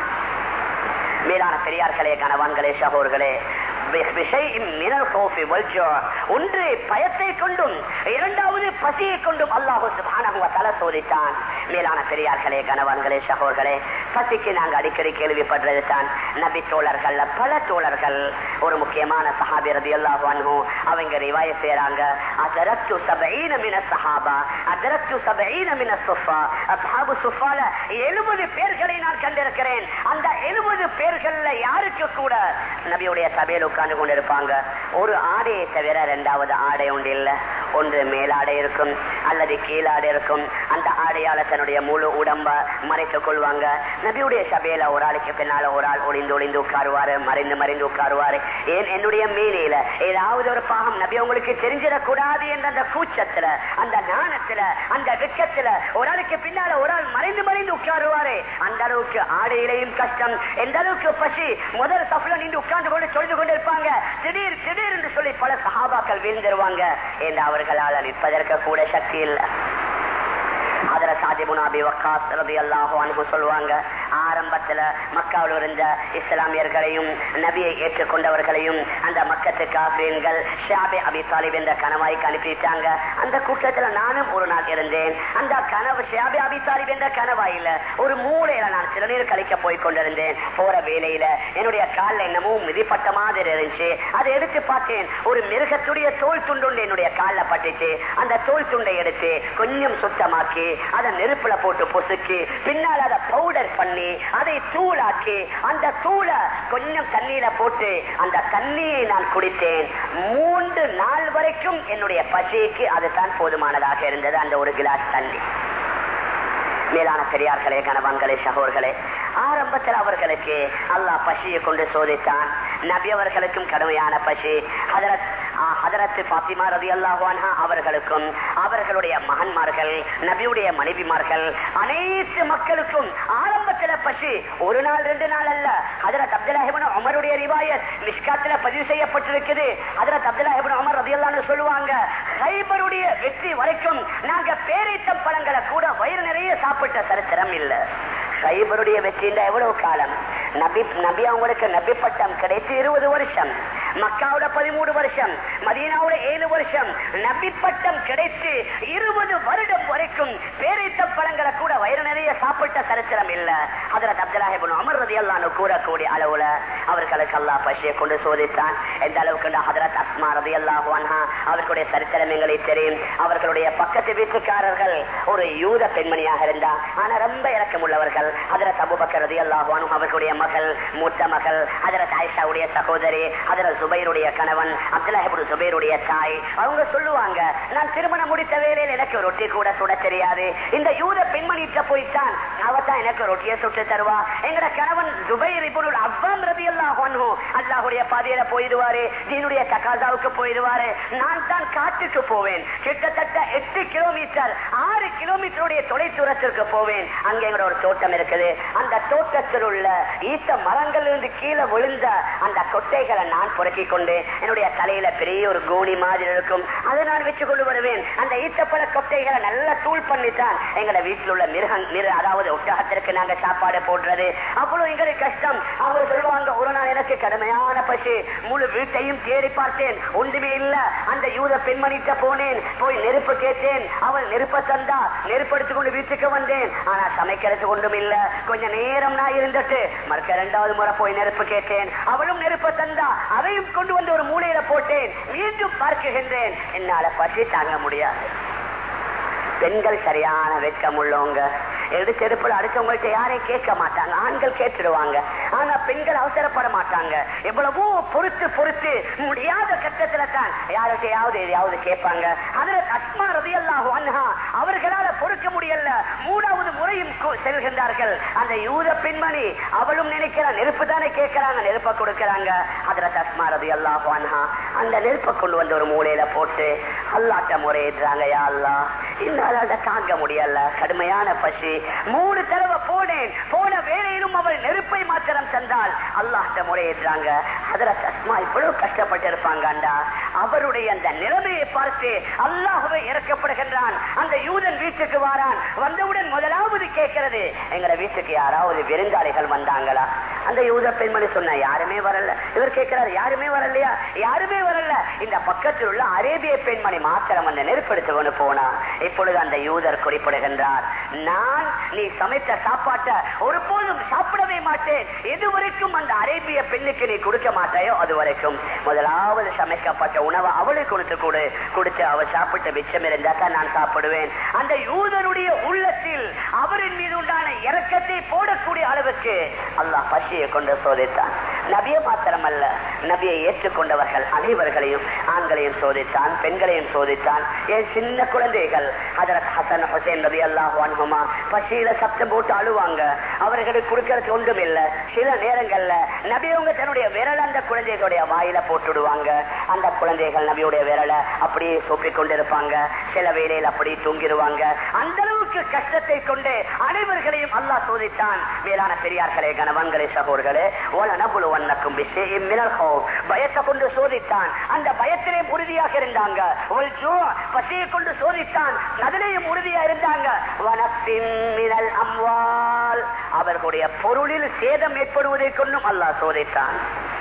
மேலான பெரியார்களே கணவான்களே சகோர்களே ஒன்று பயத்தை கொண்டும் இரண்டாவது பசியை கொண்டும் அல்லாஹு சுபானகுவ தலை சோதித்தான் மேலான பெரியார்களே கணவான்களே சகோர்களே பசிக்கு நாங்க அடிக்கடி கேள்விப்படுறது தான் நபி தோழர்கள் பல தோழர்கள் ஒரு முக்கியமான சஹாபி ரதி அல்லாஹு அன்ஹு அவங்க ரிவாய செய்யறாங்க அதரத்து சபைன மின சஹாபா அதரத்து சபைன மின சுஃபா அஸ்ஹாபு சுஃபால எழுபது பேர்களை நான் கண்டிருக்கிறேன் அந்த எழுபது பேர்கள்ல யாருக்கு கூட நபியுடைய சபையில் உட்கார்ந்து கொண்டிருப்பாங்க ஒரு ஆடையை தவிர இரண்டாவது ஆடை ஒன்று இல்ல ஒன்று மேலாடை இருக்கும் அல்லது கீழாடை இருக்கும் அந்த ஆடையால தன்னுடைய முழு உடம்ப மறைத்துக் கொள்வாங்க நபியுடைய சபையில ஒரு ஆளுக்கு பின்னால ஒரு ஆள் ஒளிந்து ஒளிந்து உட்காருவாரு மறைந்து மறைந்து உட்காருவாரு ஏன் என்னுடைய மீனையில ஏதாவது ஒரு பாகம் நபி உங்களுக்கு தெரிஞ்சிடக்கூடாது என்ற அந்த கூச்சத்துல அந்த நாணத்துல அந்த வெக்கத்துல ஒரு ஆளுக்கு பின்னால ஒரு ஆள் மறைந்து மறைந்து உட்காருவாரு அந்த அளவுக்கு ஆடையிலையும் கஷ்டம் எந்த அளவுக்கு பசி முதல் சஃப்ல நின்று உட்கார்ந்து கொண்டு சொல்லிட்டு கொண்டு இருப்பாங்க திடீர் திடீர் என்று சொல்லி பல சகாபாக்கள் வீழ்ந்துருவாங்க என்று அவர்களால் நிற்பதற்கு கூட சக்தி இல்லை அதுல சாதிபுனாபி வக்காஸ் ரபி அல்லாஹு அனுகு சொல்லுவாங்க ஆரம்பத்துல மக்காவில் இருந்த இஸ்லாமியர்களையும் நபியை ஏற்றுக்கொண்டவர்களையும் அந்த மக்கத்து காபியன்கள் ஷாபி அபி தாலிப் என்ற கனவாய்க்கு அனுப்பிட்டாங்க அந்த கூட்டத்துல நானும் ஒரு நாள் இருந்தேன் அந்த கனவு ஷாபி அபி தாலிப் என்ற கனவாயில ஒரு மூலையில நான் சில நேரம் கழிக்க போய் கொண்டிருந்தேன் போற வேலையில என்னுடைய காலில் என்னமோ மிதிப்பட்ட மாதிரி இருந்துச்சு அதை எடுத்து பார்த்தேன் ஒரு மிருகத்துடைய தோல் துண்டு என்னுடைய காலில் பட்டுச்சு அந்த தோல் துண்டை எடுத்து கொஞ்சம் சுத்தமாக்கி அதை நெருப்புல போட்டு பொசுக்கி பின்னால் அதை பவுடர் பண்ணி அதை தூளாக்கி அந்த தூளை கொஞ்சம் தண்ணீர போட்டு அந்த தண்ணியை நான் குடித்தேன் மூன்று நாள் வரைக்கும் என்னுடைய பசிக்கு அதுதான் போதுமானதாக இருந்தது அந்த ஒரு கிளாஸ் தண்ணி மேலான பெரியார்களே கணவன்களே சகோர்களே ஆரம்பத்தில் அவர்களுக்கு அல்லாஹ் பசியை கொண்டு சோதித்தான் நபி அவர்களுக்கும் கடுமையான பசி ஹதரத் ஹதரத்து பாத்திமா ரதி அல்லாஹான்ஹா அவர்களுக்கும் அவர்களுடைய மகன்மார்கள் நபியுடைய மனைவிமார்கள் அனைத்து மக்களுக்கும் ஆரம்பத்துல பற்றி ஒரு நாள் ரெண்டு நாள் அல்ல ஹதரத் அப்துல்லாஹிபன் உமருடைய ரிவாயத் மிஷ்காத்துல பதிவு செய்யப்பட்டிருக்குது ஹதரத் அப்துல்லாஹிபன் உமர் ரதி அல்லான்னு சொல்லுவாங்க ஹைபருடைய வெற்றி வரைக்கும் நாங்க பேரீச்சம் பழங்களை கூட வயிறு நிறைய சாப்பிட்ட சரித்திரம் இல்ல ஹைபருடைய வெற்றி எவ்வளவு காலம் நபி நபி அவங்களுக்கு நபி பட்டம் கிடைத்து இருபது வருஷம் மக்காவோட பதிமூணு வருஷம் மதீனாவோட ஏழு வருஷம் நபி பட்டம் கிடைத்து இருபது வருடம் வரைக்கும் பேரித்த பழங்களை கூட வயிறு நிறைய சாப்பிட்ட சரித்திரம் இல்ல அதுல அப்துல்லாஹிபின் அமர் ரதி அல்லான்னு கூறக்கூடிய அளவுல அவர்களுக்கு அல்லாஹ் பசியை கொண்டு சோதித்தான் எந்த அளவுக்கு ஹதரத் அஸ்மா ரதி அல்லாஹு அன்ஹா அவர்களுடைய சரித்திரம் எங்களுக்கு தெரியும் அவர்களுடைய பக்கத்து வீட்டுக்காரர்கள் ஒரு யூத பெண்மணியாக இருந்தா ஆனா ரொம்ப இறக்கம் உள்ளவர்கள் ஹதரத் அபுபக்கர் ரதி அல்லாஹு அன்ஹு அவர்களுடைய மகள் மூத்த மகள் ஹதரத் ஆயிஷாவுடைய சகோதரி ஹதரத் சுபைருடைய கணவன் அப்துல்லாஹிபுடு சுபைருடைய தாய் அவங்க சொல்லுவாங்க நான் திருமணம் முடித்த வேலையில் எனக்கு ரொட்டி கூட சுட தெரியாது இந்த யூத பெண்மணிட்ட போய்த்தான் அவதான் எனக்கு ரொட்டியை சுட்டு தருவா எங்கட கணவன் சுபைர் இபுனுல் அவ்வாம் ரதி அல்லாஹ் அல்லாஹுடைய பாதையில போயிடுவாரு தீனுடைய தகாசாவுக்கு போயிடுவாரு நான் தான் காட்டுக்கு போவேன் கிட்டத்தட்ட எட்டு கிலோமீட்டர் ஆறு கிலோமீட்டருடைய தொலை தூரத்திற்கு போவேன் அங்க எங்களோட ஒரு தோட்டம் இருக்குது அந்த தோட்டத்தில் உள்ள ஈத்த மரங்கள் இருந்து கீழே விழுந்த அந்த கொட்டைகளை நான் புரட்டி கொண்டு என்னுடைய தலையில பெரிய ஒரு கோணி மாதிரி இருக்கும் அதை நான் வச்சு கொண்டு வருவேன் அந்த ஈத்தப்பழ கொட்டைகளை நல்லா தூள் பண்ணித்தான் எங்களை வீட்டில் உள்ள மிருகம் மிரு அதாவது ஒட்டகத்திற்கு நாங்க சாப்பாடு போடுறது அவ்வளவு எங்களுக்கு கஷ்டம் அவங்க சொல்லுவாங்க ஒரு நாள் எனக்கு கடுமையான பசி முழு வீட்டையும் தேடி பார்த்தேன் ஒன்றுமே இல்ல அந்த யூத பெண்மணிட்ட போனேன் போய் நெருப்பு கேட்டேன் அவள் நெருப்ப தந்தா நெருப்பு எடுத்து கொண்டு வீட்டுக்கு வந்தேன் ஆனா சமைக்கிறதுக்கு ஒன்றும் இல்ல கொஞ்ச நேரம் நான் இருந்துட்டு மறுக்க இரண்டாவது முறை போய் நெருப்பு கேட்டேன் அவளும் நெருப்ப தந்தா அதையும் கொண்டு வந்து ஒரு மூலையில போட்டேன் மீண்டும் பார்க்குகின்றேன் என்னால பசி தாங்க முடியாது பெண்கள் சரியான வெட்கம் உள்ளவங்க எடுத்து எடுப்புல அடிச்சவங்கள்ட்ட யாரையும் கேட்க மாட்டாங்க ஆண்கள் கேட்டுடுவாங்க ஆனா பெண்கள் அவசரப்பட மாட்டாங்க எவ்வளவோ பொறுத்து பொறுத்து முடியாத கட்டத்துல தான் யார்கிட்டயாவது எதையாவது கேட்பாங்க அதுல அஸ்மா ரதியல்லாஹு அன்ஹா அவர்களால பொறுக்க முடியல மூணாவது முறையும் கு- செல்கின்றார்கள் அந்த யூத பெண்மணி அவளும் நினைக்கிற நெருப்பு தானே கேட்கிறாங்க நெருப்ப கொடுக்கறாங்க அதுல தஸ்மா ரதியல்லாஹு அன்ஹா அந்த நெருப்பை கொண்டு வந்து ஒரு மூலையில போட்டு அல்லாட்ட முறையிடுறாங்க யா அல்லாஹ் என்னால தாங்க முடியல கடுமையான பசி மூணு தடவை போனேன் போன வேலையிலும் அவள் நெருப்பை மாத்திரம் தந்தால் அல்லாஹ்ட்ட முறையிடுறாங்க அதுல தஸ்மா இவ்வளவு கஷ்டப்பட்டு இருப்பாங்கண்டா அவருடைய அந்த நிலைமையை பார்த்து அல்லாஹுவை இறக்கப்படுகின்றான் அந்த யூதன் வீட்டுக்கு வாரான் வந்தவுடன் முதலாவது கேட்கிறது எங்கட வீட்டுக்கு யாராவது விருந்தாளிகள் வந்தாங்களா அந்த யூத பெண்மணி சொன்ன யாருமே வரல இவர் கேட்கிறார் யாருமே வரலையா யாருமே வரல இந்த பக்கத்தில் உள்ள அரேபிய பெண்மணி மாத்திரம் அந்த நெருப்பெடுத்து கொண்டு போனா இப்பொழுது அந்த யூதர் குறிப்பிடுகின்றார் நான் நீ சமைத்த சாப்பாட்டை ஒருபோதும் சாப்பிடவே மாட்டேன் எதுவரைக்கும் அந்த அரேபிய பெண்ணுக்கு நீ கொடுக்க மாட்டாயோ அது வரைக்கும் முதலாவது சமைக்கப்பட்ட உணவை அவளுக்கு கொடுத்து கொடு கொடுத்து அவள் சாப்பிட்டு மிச்சம் இருந்தா தான் நான் சாப்பிடுவேன் அந்த யூதருடைய உள்ளத்தில் அவரின் மீது உண்டான இறக்கத்தை போடக்கூடிய அளவுக்கு அல்லாஹ் பசியை கொண்டு சோதித்தான் நபியை மாத்திரமல்ல நபியை ஏற்றுக்கொண்டவர்கள் அனைவர்களையும் ஆண்களையும் சோதித்தான் பெண்களையும் சோதித்தான் என் சின்ன குழந்தைகள் அதற்கு ஹசன் ஹுசேன் நபி அல்லாஹ் வான்குமா பசியில சப்தம் போட்டு அழுவாங்க அவர்களுக்கு கொடுக்கறதுக்கு ஒன்றும் இல்ல சில நேரங்கள்ல நபி அவங்க தன்னுடைய விரல் அந்த குழந்தைகளுடைய வாயில போட்டுடுவாங்க அந்த குழந்தைகள் நபியுடைய விரலை அப்படியே சோப்பிக் கொண்டிருப்பாங்க சில வேளையில் அப்படியே தூங்கிடுவாங்க அந்த அளவுக்கு கஷ்டத்தை கொண்டு அனைவர்களையும் அல்லாஹ் சோதித்தான் மேலான பெரியார்களே கணவன்களே சகோர்களே ஓல நபுலு வண்ணக்கும் பயத்தை கொண்டு சோதித்தான் அந்த பயத்திலே உறுதியாக இருந்தாங்க ஒல் ஜூ, பசியை கொண்டு சோதித்தான் அதிலேயும் உறுதியா இருந்தாங்க வனப்பின் மினல் அம்வால் அவர்களுடைய பொருளில் சேதம் ஏற்படுவதை கொண்டும் அல்லாஹ் சோதித்தான்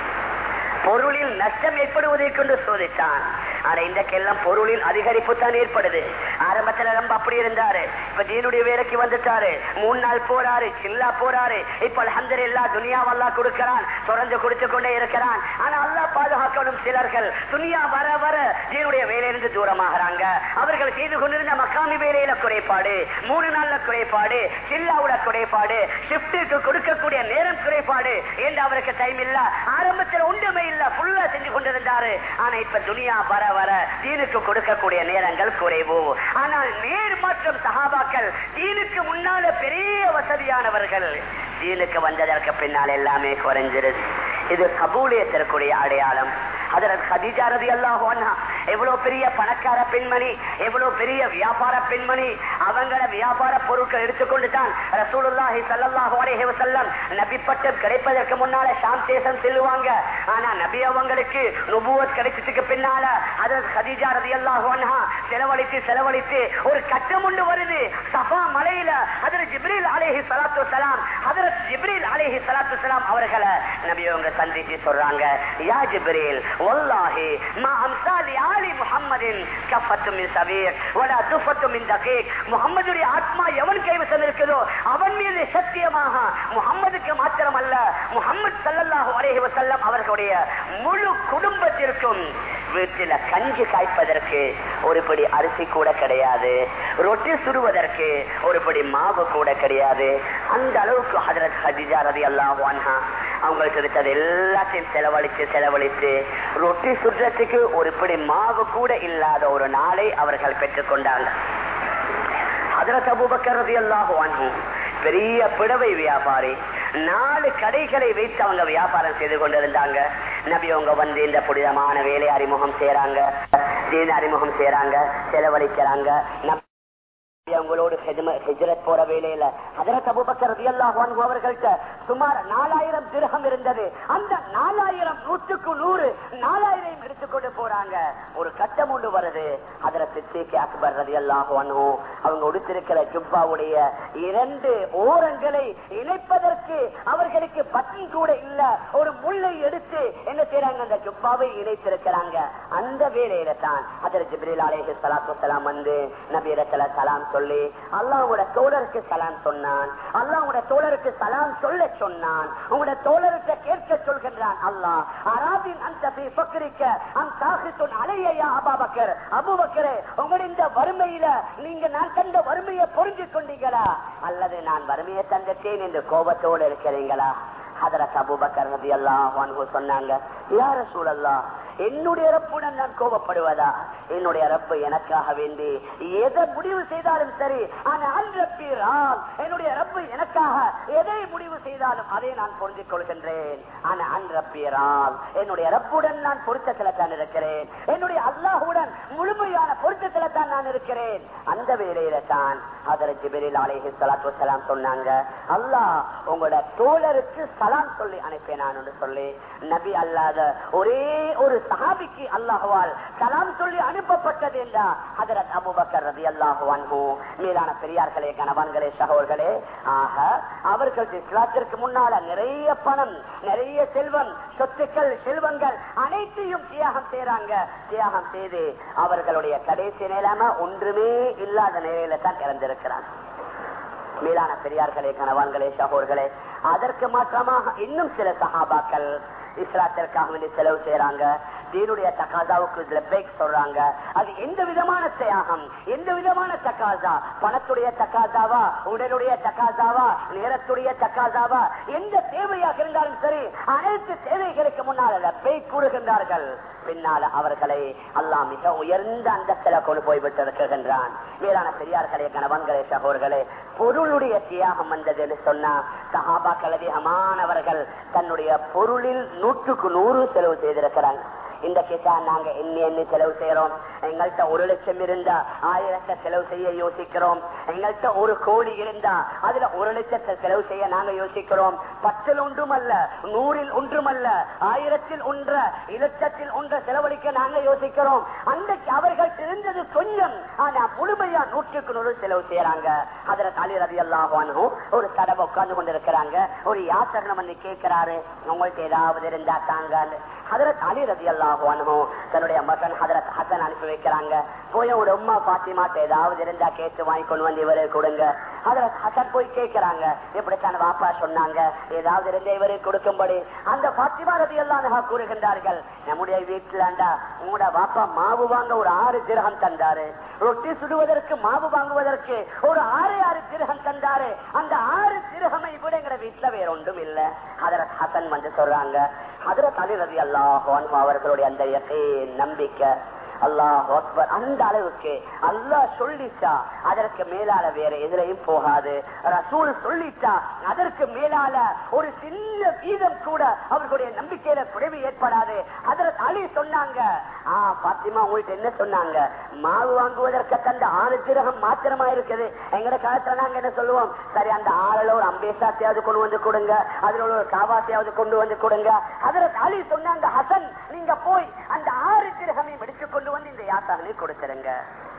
பொருளில் நஷ்டம் ஏற்படுவதை கொண்டு சோதித்தான் ஆனா இன்றைக்கெல்லாம் பொருளில் அதிகரிப்பு தான் ஏற்படுது ஆரம்பத்துல ரொம்ப அப்படி இருந்தாரு இப்ப தீனுடைய வேலைக்கு வந்துட்டாரு மூணு நாள் போறாரு சில்லா போறாரு இப்ப அலமது எல்லா துனியாவெல்லாம் கொடுக்கிறான் தொடர்ந்து கொடுத்து கொண்டே இருக்கிறான் ஆனா அல்லாஹ் பாதுகாக்கணும் சிலர்கள் துனியா வர வர தீனுடைய வேலையிலிருந்து தூரமாகறாங்க அவர்கள் செய்து கொண்டிருந்த மக்காமி வேலையில குறைபாடு மூணு நாள்ல குறைபாடு சில்லாவுட குறைபாடு ஷிப்டுக்கு கொடுக்கக்கூடிய நேரம் குறைபாடு என்று அவருக்கு டைம் இல்ல ஆரம்பத்தில் ஒன்றுமே இல்ல ஃபுல்லா செஞ்சு கொண்டிருந்தாரு ஆனா இப்ப துனியா வர வர தீனுக்கு கொடுக்கக்கூடிய நேரங்கள் குறைவு ஆனால் நேர் மாற்றம் சகாபாக்கள் தீனுக்கு முன்னால பெரிய வசதியானவர்கள் தீனுக்கு வந்ததற்கு பின்னால் எல்லாமே குறைஞ்சிருது இது கபூலியத்திற்குரிய அடையாளம் அதற்கு ஹதீஜா ரதி அல்லாஹு அன்ஹா எவ்வளவு பெரிய பணக்கார பெண்மணி எவ்வளவு பெரிய வியாபார பெண்மணி அவங்கள வியாபார பொருட்கள் எடுத்துக்கொண்டு தான் ரசூலுல்லாஹி ஸல்லல்லாஹு அலைஹி வஸல்லம் நபி பட்டம் கிடைப்பதற்கு முன்னால ஷாம் தேசம் செல்லுவாங்க ஆனா நபி அவங்களுக்கு நுபுவத் கிடைச்சதுக்கு பின்னால அதற்கு ஹதீஜா ரலியல்லாஹு அன்ஹா செலவழித்து செலவழித்து ஒரு கட்டம் ஒன்று வருது சஃபா மலையில ஹஜரத் ஜிப்ரீல் அலைஹி ஸலாத்து வஸலாம் ஹஜரத் ஜிப்ரீல் அலைஹி ஸலாத்து வஸலாம் அவர்களை நபி அவங்க சந்திச்சு சொல்றாங்க யா ஜிப்ரீல் வல்லாஹி மா அம்சாலி ஆலி முஹம்மதின் கஃபத்து மின் சபீர் வலா துஃபத்து மின் தகீக் முஹம்மதுடைய ஆத்மா எவன் கைவசம் இருக்குதோ அவன் மீது சத்தியமாக முஹம்மதுக்கு மாத்திரம் அல்ல முஹம்மது ஸல்லல்லாஹு அலைஹி வஸல்லம் அவர்களுடைய முழு குடும்பத்திற்கும் வீட்டில கஞ்சி காய்ப்பதற்கு ஒரு படி அரிசி கூட கிடையாது ரொட்டி சுடுவதற்கு ஒரு படி மாவு கூட கிடையாது அந்த அளவுக்கு ஹதரத் ஹதிஜா ரதி அல்லாஹ் அவங்களுக்கு இருக்கிறது எல்லாத்தையும் செலவழித்து செலவழித்து ரொட்டி சுடுறதுக்கு ஒரு படி மாவு கூட இல்லாத ஒரு நாளை அவர்கள் பெற்றுக்கொண்டாங்க ஹதரத் அபூபக்கர் ரலியல்லாஹு அன்ஹு பெரிய பிடவை வியாபாரி நாலு கடைகளை வைத்து அவங்க வியாபாரம் செய்து கொண்டிருந்தாங்க நபி அவங்க வந்து இந்த புனிதமான வேலை அறிமுகம் செய்யறாங்க தீன அறிமுகம் செய்யறாங்க செலவழிக்கிறாங்க நபி அவங்களோடு ஹிஜ்ரத் போற வேலையில ஹஜரத் அபூபக்கர் ரலியல்லாஹு அன்ஹு அவர்கள்ட்ட சுமார் நாலாயிரம் திருகம் இருந்தது அந்த நாலாயிரம் நூற்றுக்கு நூறு நாலாயிரம் எடுத்துக்கொண்டு போறாங்க ஒரு கட்டம் ஒன்று வருது ஹஜரத் சித்திக் அக்பர் ரலியல்லாஹு அன்ஹு அவங்க உடுத்திருக்கிற ஜுப்பாவுடைய இரண்டு ஓரங்களை இணைப்பதற்கு அவர்களுக்கு பட்டன் கூட இல்ல ஒரு முள்ளை எடுத்து என்ன செய்யறாங்க அந்த ஜுப்பாவை இணைத்திருக்கிறாங்க அந்த வேலையில தான் ஹஜரத் ஜிப்ரீல் அலைஹி ஸலாத்து வஸலாம் வந்து நபியிடத்துல சலாம் சொல்லி அல்லாஹ்வோட தோழருக்கு சலாம் சொன்னான் அல்லாஹ்வோட தோழருக்கு சலாம் சொல்ல சொன்னான் உங்களோட தோழருக்கு கேட்க சொல்கின்றான் அல்லாஹ் அராபின் அந்த பக்கரிக்க அந்த தாகித்துன் அலையா அபாபக்கர் அபுபக்கரே உங்களுடைய இந்த வறுமையில நீங்க நான் கண்ட வறுமையை புரிஞ்சு கொண்டீங்களா அல்லது நான் வறுமையை தந்துட்டேன் என்று கோபத்தோடு இருக்கிறீங்களா ஹதரத் அபூபக்கர் ரலியல்லாஹு அன்ஹு சொன்னாங்க யா ரசூலல்லாஹ் என்னுடைய ரப்புடன் நான் கோபப்படுவதா என்னுடைய ரப்பு எனக்காக வேண்டி எதை முடிவு செய்தாலும் சரி ஆனால் ரப்பீரால் என்னுடைய ரப்பு எனக்காக எதை முடிவு செய்தாலும் அதை நான் புரிந்து கொள்கின்றேன் ஆனால் ரப்பீரால் என்னுடைய ரப்புடன் நான் பொருத்தத்தில் தான் இருக்கிறேன் என்னுடைய அல்லாஹுடன் முழுமையான பொருத்தத்தில் தான் நான் இருக்கிறேன் அந்த வேலையில தான் அதற்கு ஜிபிரில் அலைஹி ஸலாத்து வஸலாம் சொன்னாங்க அல்லாஹ் உங்களோட தோழருக்கு சலாம் சொல்லி அனுப்பினான் என்று சொல்லி நபி அல்லாத ஒரே ஒரு சஹாபிக்கு அல்லாஹுவால் சலாம் சொல்லி அனுப்பப்பட்டது என்றா ஹதரத் அபூபக்கர் ரலியல்லாஹு அன்ஹு மேலான பெரியார்களே கணவான்களே சகோதர்களே ஆக அவர்கள் இஸ்லாத்திற்கு முன்னால நிறைய பணம் நிறைய செல்வம் சொத்துக்கள் செல்வங்கள் அனைத்தையும் தியாகம் செய்யறாங்க தியாகம் செய்து அவர்களுடைய கடைசி நிலைமை ஒன்றுமே இல்லாத நிலையில தான் இறந்திருக்கிறாங்க மேலான பெரியார்களே கணவான்களே சகோர்களே அதற்கு மாற்றமாக இன்னும் சில சகாபாக்கள் இஸ்லாத்திற்காக வேண்டி செலவு செய்யறாங்க தீனுடைய தக்காசாவுக்கு லெப்பேக் சொல்றாங்க அது எந்த விதமான தியாகம் எந்த விதமான தக்காசா பணத்துடைய தக்காசாவா உடலுடைய தக்காசாவா நேரத்துடைய தக்காசாவா எந்த தேவையாக இருந்தாலும் சரி அனைத்து தேவைகளுக்கு முன்னால் லெப்பேக் கூறுகின்றார்கள் பின்னால அவர்களை அல்லாஹ் மிக உயர்ந்த அந்தஸ்தில கொண்டு போய் விட்டிருக்கின்றான் மேலான பெரியார்களே கணவன்களே சகோர்களே பொருளுடைய தியாகம் வந்தது என்று சொன்னா சஹாபாக்கள் அதிகமானவர்கள் தன்னுடைய பொருளில் நூற்றுக்கு நூறு செலவு செய்திருக்கிறாங்க இந்த கேட்டா நாங்க எண்ணி எண்ணி செலவு செய்யறோம் எங்கள்கிட்ட ஒரு லட்சம் இருந்தா ஆயிரத்தை செலவு செய்ய யோசிக்கிறோம் எங்கள்கிட்ட ஒரு கோடி இருந்தா அதுல ஒரு லட்சத்தை செலவு செய்ய நாங்க யோசிக்கிறோம் பத்தில் ஒன்றும் அல்ல நூறில் ஒன்றும் அல்ல ஆயிரத்தில் ஒன்ற இலட்சத்தில் ஒன்ற செலவழிக்க நாங்க யோசிக்கிறோம் அன்றைக்கு அவர்கள் தெரிந்தது கொஞ்சம் ஆனா முழுமையா நூற்றுக்கு நூறு செலவு செய்யறாங்க அதுல தாலி ரதி எல்லாம் ஒரு தடவை உட்கார்ந்து கொண்டிருக்கிறாங்க ஒரு யாத்திரம் வந்து கேட்கிறாரு உங்கள்ட்ட ஏதாவது இருந்தா தாங்க ஹதரத் அலி ரதி அல்லாஹும் தன்னுடைய மகன் ஹதரத் ஹசன் அனுப்பி வைக்கிறாங்க போய் ஒரு உமா பாத்திமாட்ட ஏதாவது இருந்தா கேட்டு வாங்கி கொண்டு வந்து இவரு கொடுங்க ஹதரத் ஹசன் போய் கேட்கிறாங்க இப்படித்தான் வாப்பா சொன்னாங்க ஏதாவது இருந்த இவரு கொடுக்கும்படி அந்த பாத்திமா ரதி எல்லாம் கூறுகின்றார்கள் நம்முடைய வீட்டுலாண்டா உங்களோட வாப்பா மாவு வாங்க ஒரு ஆறு திரகம் தந்தாரு ரொட்டி சுடுவதற்கு மாவு வாங்குவதற்கு ஒரு ஆறு ஆறு திரகம் தந்தாரு அந்த ஆறு திரகமை கூட எங்க வீட்டுல வேற ஒன்றும் இல்ல ஹதரத் ஹசன் வந்து சொல்றாங்க ஹதரத் அலி ரதி அல்லாஹ் அவர்களுடைய அந்த யகீன், நம்பிக்கை அல்லாஹ் அக்பர் அந்த அளவுக்கு அல்லாஹ் சொல்லிட்டா அதற்கு மேலால வேற எதிலையும் போகாது ரசூல் சொல்லிட்டா அதற்கு மேலால ஒரு சின்ன வீதம் கூட அவர்களுடைய நம்பிக்கையில குறைவு ஏற்படாது அதற்கு அலி சொன்னாங்க ஆ பாத்திமா உங்கள்கிட்ட என்ன சொன்னாங்க மாவு வாங்குவதற்கு தந்த ஆறு திரகம் மாத்திரமா இருக்குது எங்கட காலத்துல நாங்க என்ன சொல்லுவோம் சரி அந்த ஆறுல ஒரு அம்பேசாத்தையாவது கொண்டு வந்து கொடுங்க அதுல ஒரு காவாத்தையாவது கொண்டு வந்து கொடுங்க அதற்கு அலி சொன்னாங்க ஹசன் நீங்க போய் அந்த ஆறு திரகமையும் எடுத்து கொண்டு வந்து இந்த யாத்தாகனை கொடுத்துருங்க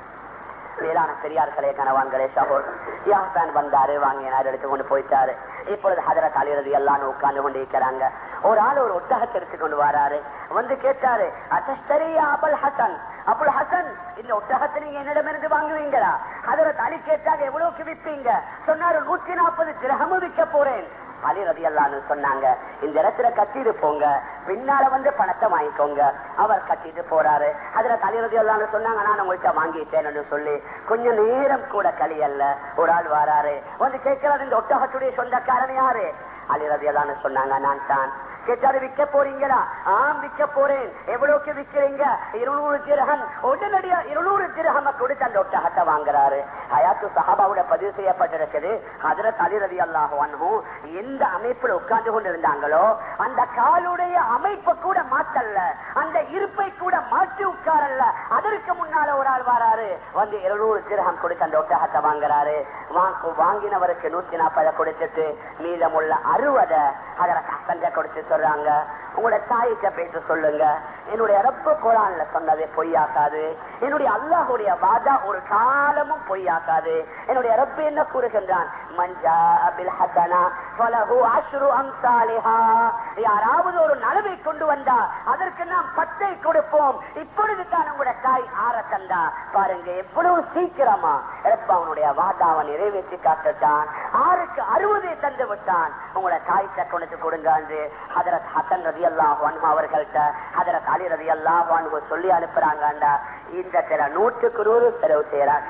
மேலான பெரியார்களே கனவான்களே சகோர் யாத்தான் வந்தாரு வாங்கினார் எடுத்துக்கொண்டு போயிட்டாரு இப்பொழுது ஹதரத் அலிரது எல்லாம் உட்கார்ந்து கொண்டு இருக்கிறாங்க ஒரு ஆள் ஒரு ஒட்டகத்தை எடுத்துக்கொண்டு வராரு வந்து கேட்டாரு அத்தஸ்தரியா அபுல் ஹசன் அபுல் ஹசன் இந்த ஒட்டகத்தை நீங்க என்னிடமிருந்து வாங்குவீங்களா ஹதரத் அலி கேட்டாங்க எவ்வளவுக்கு விற்பீங்க சொன்னாரு நூத்தி நாற்பது கிரகமும் விற்க போறேன் அலி ரதி அல்லான்னு சொன்னாங்க இந்த இடத்துல கட்டிட்டு போங்க பின்னால வந்து பணத்தை வாங்கிக்கோங்க அவர் கட்டிட்டு போறாரு அதுல அலி ரதி அல்லான்னு சொன்னாங்க நான் உங்கள்கிட்ட வாங்கிட்டேன்னு சொல்லி கொஞ்சம் நேரம் கூட கலியல்ல ஒரு ஆள் வராரு வந்து கேட்கிறாரு இந்த ஒட்டகத்துடைய சொந்தக்காரன் யாரு அலி ரதி அல்லான்னு சொன்னாங்க நான் தான் கேட்டாரு விற்க போறீங்களா ஆம் விற்க போறேன் எவ்வளவுக்கு விற்கிறீங்க இருநூறு திரகம் உடனடியா இருநூறு திரகம் கொடுத்து அந்த ஒட்டகத்தை வாங்குறாரு ஹயாத்து சஹாபாவோட பதிவு செய்யப்பட்டிருக்குது ஹதரத் அலி ரதி அல்லாஹும் எந்த அமைப்புல உட்கார்ந்து கொண்டு இருந்தாங்களோ அந்த காலுடைய அமைப்பை கூட மாத்தல்ல அந்த இருப்பை கூட மாற்றி உட்காரல்ல அதற்கு முன்னால ஒரு ஆள் வராரு வந்து இருநூறு திரகம் கொடுத்து அந்த ஒட்டகத்தை வாங்குறாரு வாங்க- வாங்கினவருக்கு நூத்தி நாற்பதை கொடுத்துட்டு மீதமுள்ள அறுபதை அதில் கசஞ்ச கொடுத்து சொல்றாங்க உங்களோட தாய்கிட்ட பேச சொல்லுங்க என்னுடைய ரப்ப குரான்ல சொன்னது பொய்யாக்காது என்னுடைய அல்லாஹுடைய வாதா ஒரு காலமும் பொய்யாக்காது என்னுடைய ரப்பு என்ன கூறுகின்றான் மஞ்சா அபில் ஹசனா ஃபலஹு அஷ்ரு அம்சாலிஹா யாராவது ஒரு நலவை கொண்டு வந்தா அதற்கு நாம் பத்தை கொடுப்போம் இப்பொழுது தான் உங்களுடைய தாய் ஆற தந்தா பாருங்க எவ்வளவு சீக்கிரமா ரப்ப அவனுடைய வாதாவை நிறைவேற்றி காட்டுட்டான் ஆறுக்கு அறுபதை தந்து விட்டான் உங்களோட தாய்கிட்ட கொண்டு கொடுங்க என்று ஹதரத் ஹசன் ரதி அல்லாஹ் அவர்கள்ட்ட ஹதரத் அலி ரதி அல்லாஹ் சொல்லி அனுப்புறாங்கண்டா இந்த சில நூற்றுக்கு நூறு செலவு செய்யறாங்க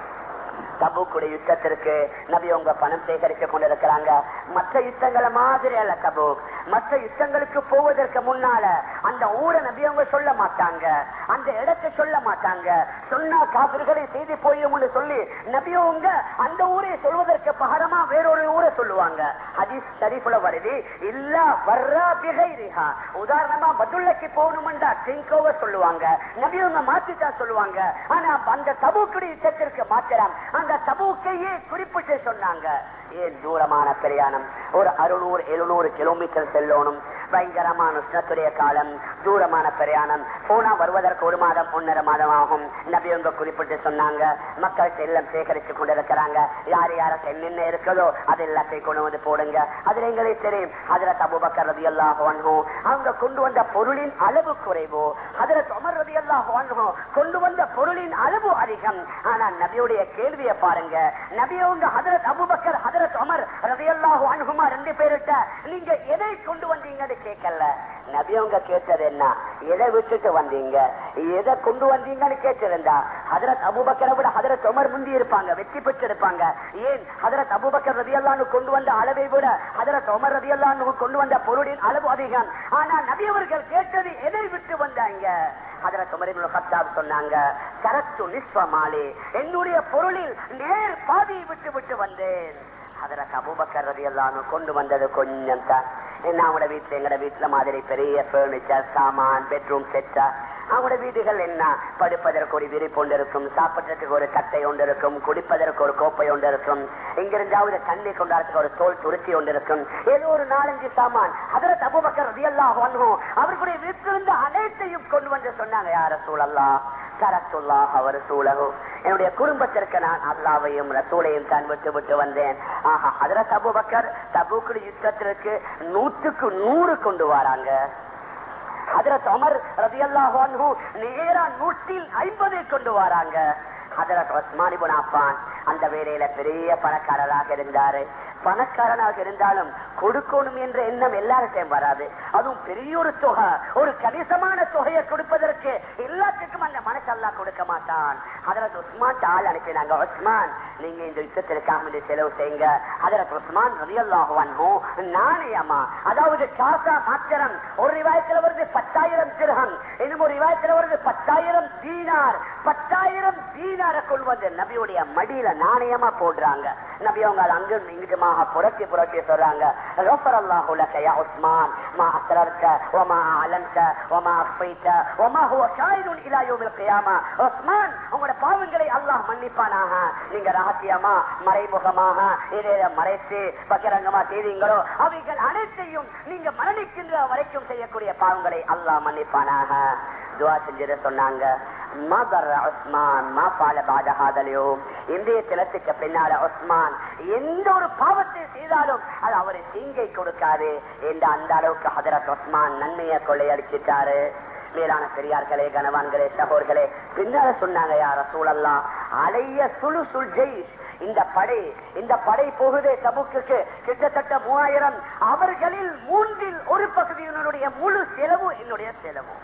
தபுக்குடைய யுத்தத்திற்கு நபி உங்க பணம் சேகரிக்க கொண்டிருக்கிறாங்க மற்ற யுத்தங்களை மாதிரி அல்ல தபுக் மற்ற யுத்தங்களுக்கு போவதற்கு முன்னால அந்த ஊரை நபி அவங்க சொல்ல மாட்டாங்க அந்த இடத்தை சொல்ல மாட்டாங்க சொன்னா காபிர்களை செய்து போயும்னு சொல்லி நபி அவங்க அந்த ஊரை சொல்வதற்கு பகரமா வேறொரு ஊரை சொல்லுவாங்க ஹதீஸ் ஷரீஃப்ல வருது இல்ல வர்றா பிகைரிஹா உதாரணமா பதுல்லக்கு போகணும்டா டிங்கோவ சொல்லுவாங்க நபி அவங்க மாத்திட்டா சொல்லுவாங்க ஆனா அந்த தபுக்குடைய யுத்தத்திற்கு மாத்திரம் அந்த தபுக்கையே குறிப்பிட்டு சொன்னாங்க ஏன் தூரமான பிரயாணம் ஒரு அறுநூறு எழுநூறு கிலோமீட்டர் செல்லணும் பயங்கரமான உஷ்ணத்துடைய காலம் தூரமான பிரயாணம் போனா வருவதற்கு ஒரு மாதம் ஒன்னரை மாதம் ஆகும் நபி அவங்க குறிப்பிட்டு சொன்னாங்க மக்கள் செல்லம் சேகரித்து கொண்டிருக்கிறாங்க யார் யாருக்கு என்னென்ன இருக்குதோ அது எல்லாத்தையும் கொண்டு வந்து போடுங்க அதுல எங்களுக்கு தெரியும் அதுல தபுபக்கர் ரதி அல்லாஹ் அவங்க கொண்டு வந்த பொருளின் அளவு குறைவு அதுல தொமர் ரதி அல்லாஹ் கொண்டு வந்த பொருளின் அளவு அதிகம் ஆனா நபியுடைய கேள்வியை பாருங்க நபியவங்க ஹதரத் அபுபக்கர் ஹதரத் அமர் ரதியல்லாஹு அன்ஹுமா ரெண்டு பேருட்ட நீங்க எதை கொண்டு வந்தீங்கன்னு கேட்கல நபியவங்க கேட்டது என்ன எதை விட்டுட்டு வந்தீங்க எதை கொண்டு வந்தீங்கன்னு கேட்டிருந்தா ஹதரத் அபுபக்கரை விட ஹதரத் உமர் முந்தி இருப்பாங்க வெற்றி பெற்று இருப்பாங்க ஏன் ஹதரத் அபுபக்கர் ரதியல்லான்னு கொண்டு வந்த அளவை விட ஹதரத் உமர் ரதியல்லான்னு கொண்டு வந்த பொருளின் அளவு அதிகம் ஆனா நபியவர்கள் கேட்டது எதை விட்டு வந்தாங்க ஹதரத் உமர் இப்னு கத்தாப் சொன்னாங்க சரத்து நிஸ்வமாலே என்னுடைய பொருளில் நேர் பாதியை விட்டு விட்டு வந்தேன் அதற்கு அபூபக்கர் ரதியல்லான்னு கொண்டு வந்தது கொஞ்சம் தான் என்ன அவங்களோட வீட்டுல எங்கட வீட்டுல மாதிரி பெரிய பர்னிச்சர் சாமான் பெட்ரூம் செட்டா அவங்களோட வீடுகள் என்ன படுப்பதற்கு ஒரு விரிப்பு ஒன்று இருக்கும் சாப்பிட்றதுக்கு ஒரு கட்டை ஒன்று இருக்கும் குடிப்பதற்கு ஒரு கோப்பை ஒன்று இருக்கும் இங்கிருந்தாவது தண்ணி கொண்டாடுறதுக்கு ஒரு தோல் துருத்தி ஒன்று இருக்கும் ஏதோ ஒரு நாலஞ்சு சாமான் அதற்கு அபூபக்கர் ரதியல்லாஹு அன்ஹு அவர்களுடைய வீட்டிலிருந்து அனைத்தையும் கொண்டு வந்து சொன்னாங்க யார சூழல்லா சரத்துல்லாஹ் அவர் சூழகு என்னுடைய குடும்பத்திற்கு நான் அல்லாவையும் ரசூலையும் தான் விட்டு விட்டு வந்தேன் ஆஹா அதுல தபுபக்கர் தபுக்கு யுத்தத்திற்கு நூற்றுக்கு நூறு கொண்டு வராங்க ஹதரத் அமர் ரதியல்லாஹு அன்ஹு நேரா நூற்றில் ஐம்பதை கொண்டு வராங்க ஹதரத் உஸ்மான் இப்னு அஃபான் அந்த வேலையில பெரிய பணக்காரராக இருந்தாரு பணக்காரனாக இருந்தாலும் கொடுக்கணும் என்ற எண்ணம் எல்லாருக்கும் வராது அதுவும் பெரிய ஒரு தொகை ஒரு கணிசமான தொகையை கொடுப்பதற்கு எல்லாத்துக்கும் அந்த மனசெல்லாம் கொடுக்க மாட்டான் அதற்கு உஸ்மான் ஆள் அனுப்பினாங்க உஸ்மான் நீங்க இந்த யுத்தத்திற்காக வேண்டி செலவு செய்யுங்க அதற்கு உஸ்மான் ரலியல்லாஹு அன்ஹு நாணயமா அதாவது காசா மாத்திரம் ஒரு ரிவாயத்துல வருது பத்தாயிரம் திருகம் இன்னும் ஒரு ரிவாயத்துல வருது பத்தாயிரம் தீனார் பத்தாயிரம் தீனார கொள்வது நபியுடைய மடியில நாணயமா போடுறாங்க நபி அவங்க அது அங்கும் இங்குமாக புரட்டி புரட்டி சொல்றாங்க ரஃபர் அல்லாஹு லக யா உஸ்மான் மா அஸ்ரர்க வமா அலன்க வமா அஃபைத வமா ஹுவ ஷாயிதுன் இலா யௌமில் கியாமா உஸ்மான் உங்களோட பாவங்களை அல்லாஹ் மன்னிப்பானாக நீங்க ரகசியமா மறைமுகமாக இதை மறைத்து பகிரங்கமா செய்தீங்களோ அவைகள் அனைத்தையும் நீங்க மரணிக்கின்ற வரைக்கும் செய்யக்கூடிய பாவங்களை அல்லாஹ் மன்னிப்பானாக துவா செஞ்சிட சொன்னாங்க மதர் உஸ்மான் மா பால பாத ஹாதலியோ இந்திய தினத்துக்கு பின்னால உஸ்மான் எந்த ஒரு பாவத்தை செய்தாலும் அது அவரு தீங்கை கொடுக்காது என்ற அந்த அளவுக்கு ஹதரத் உஸ்மான் நன்மையை கொள்ளையடிச்சிட்டாரு மேலான பெரியார்களே கனவான்களே சகோர்களே பின்னால சொன்னாங்க யார சூழல்லாம் அலைய சுழு சுல் ஜெயிஷ் இந்த படை இந்த படை போகுதே தபுக்கு கிட்டத்தட்ட மூவாயிரம் அவர்களில் மூன்றில் ஒரு பகுதியினருடைய முழு செலவு என்னுடைய செலவு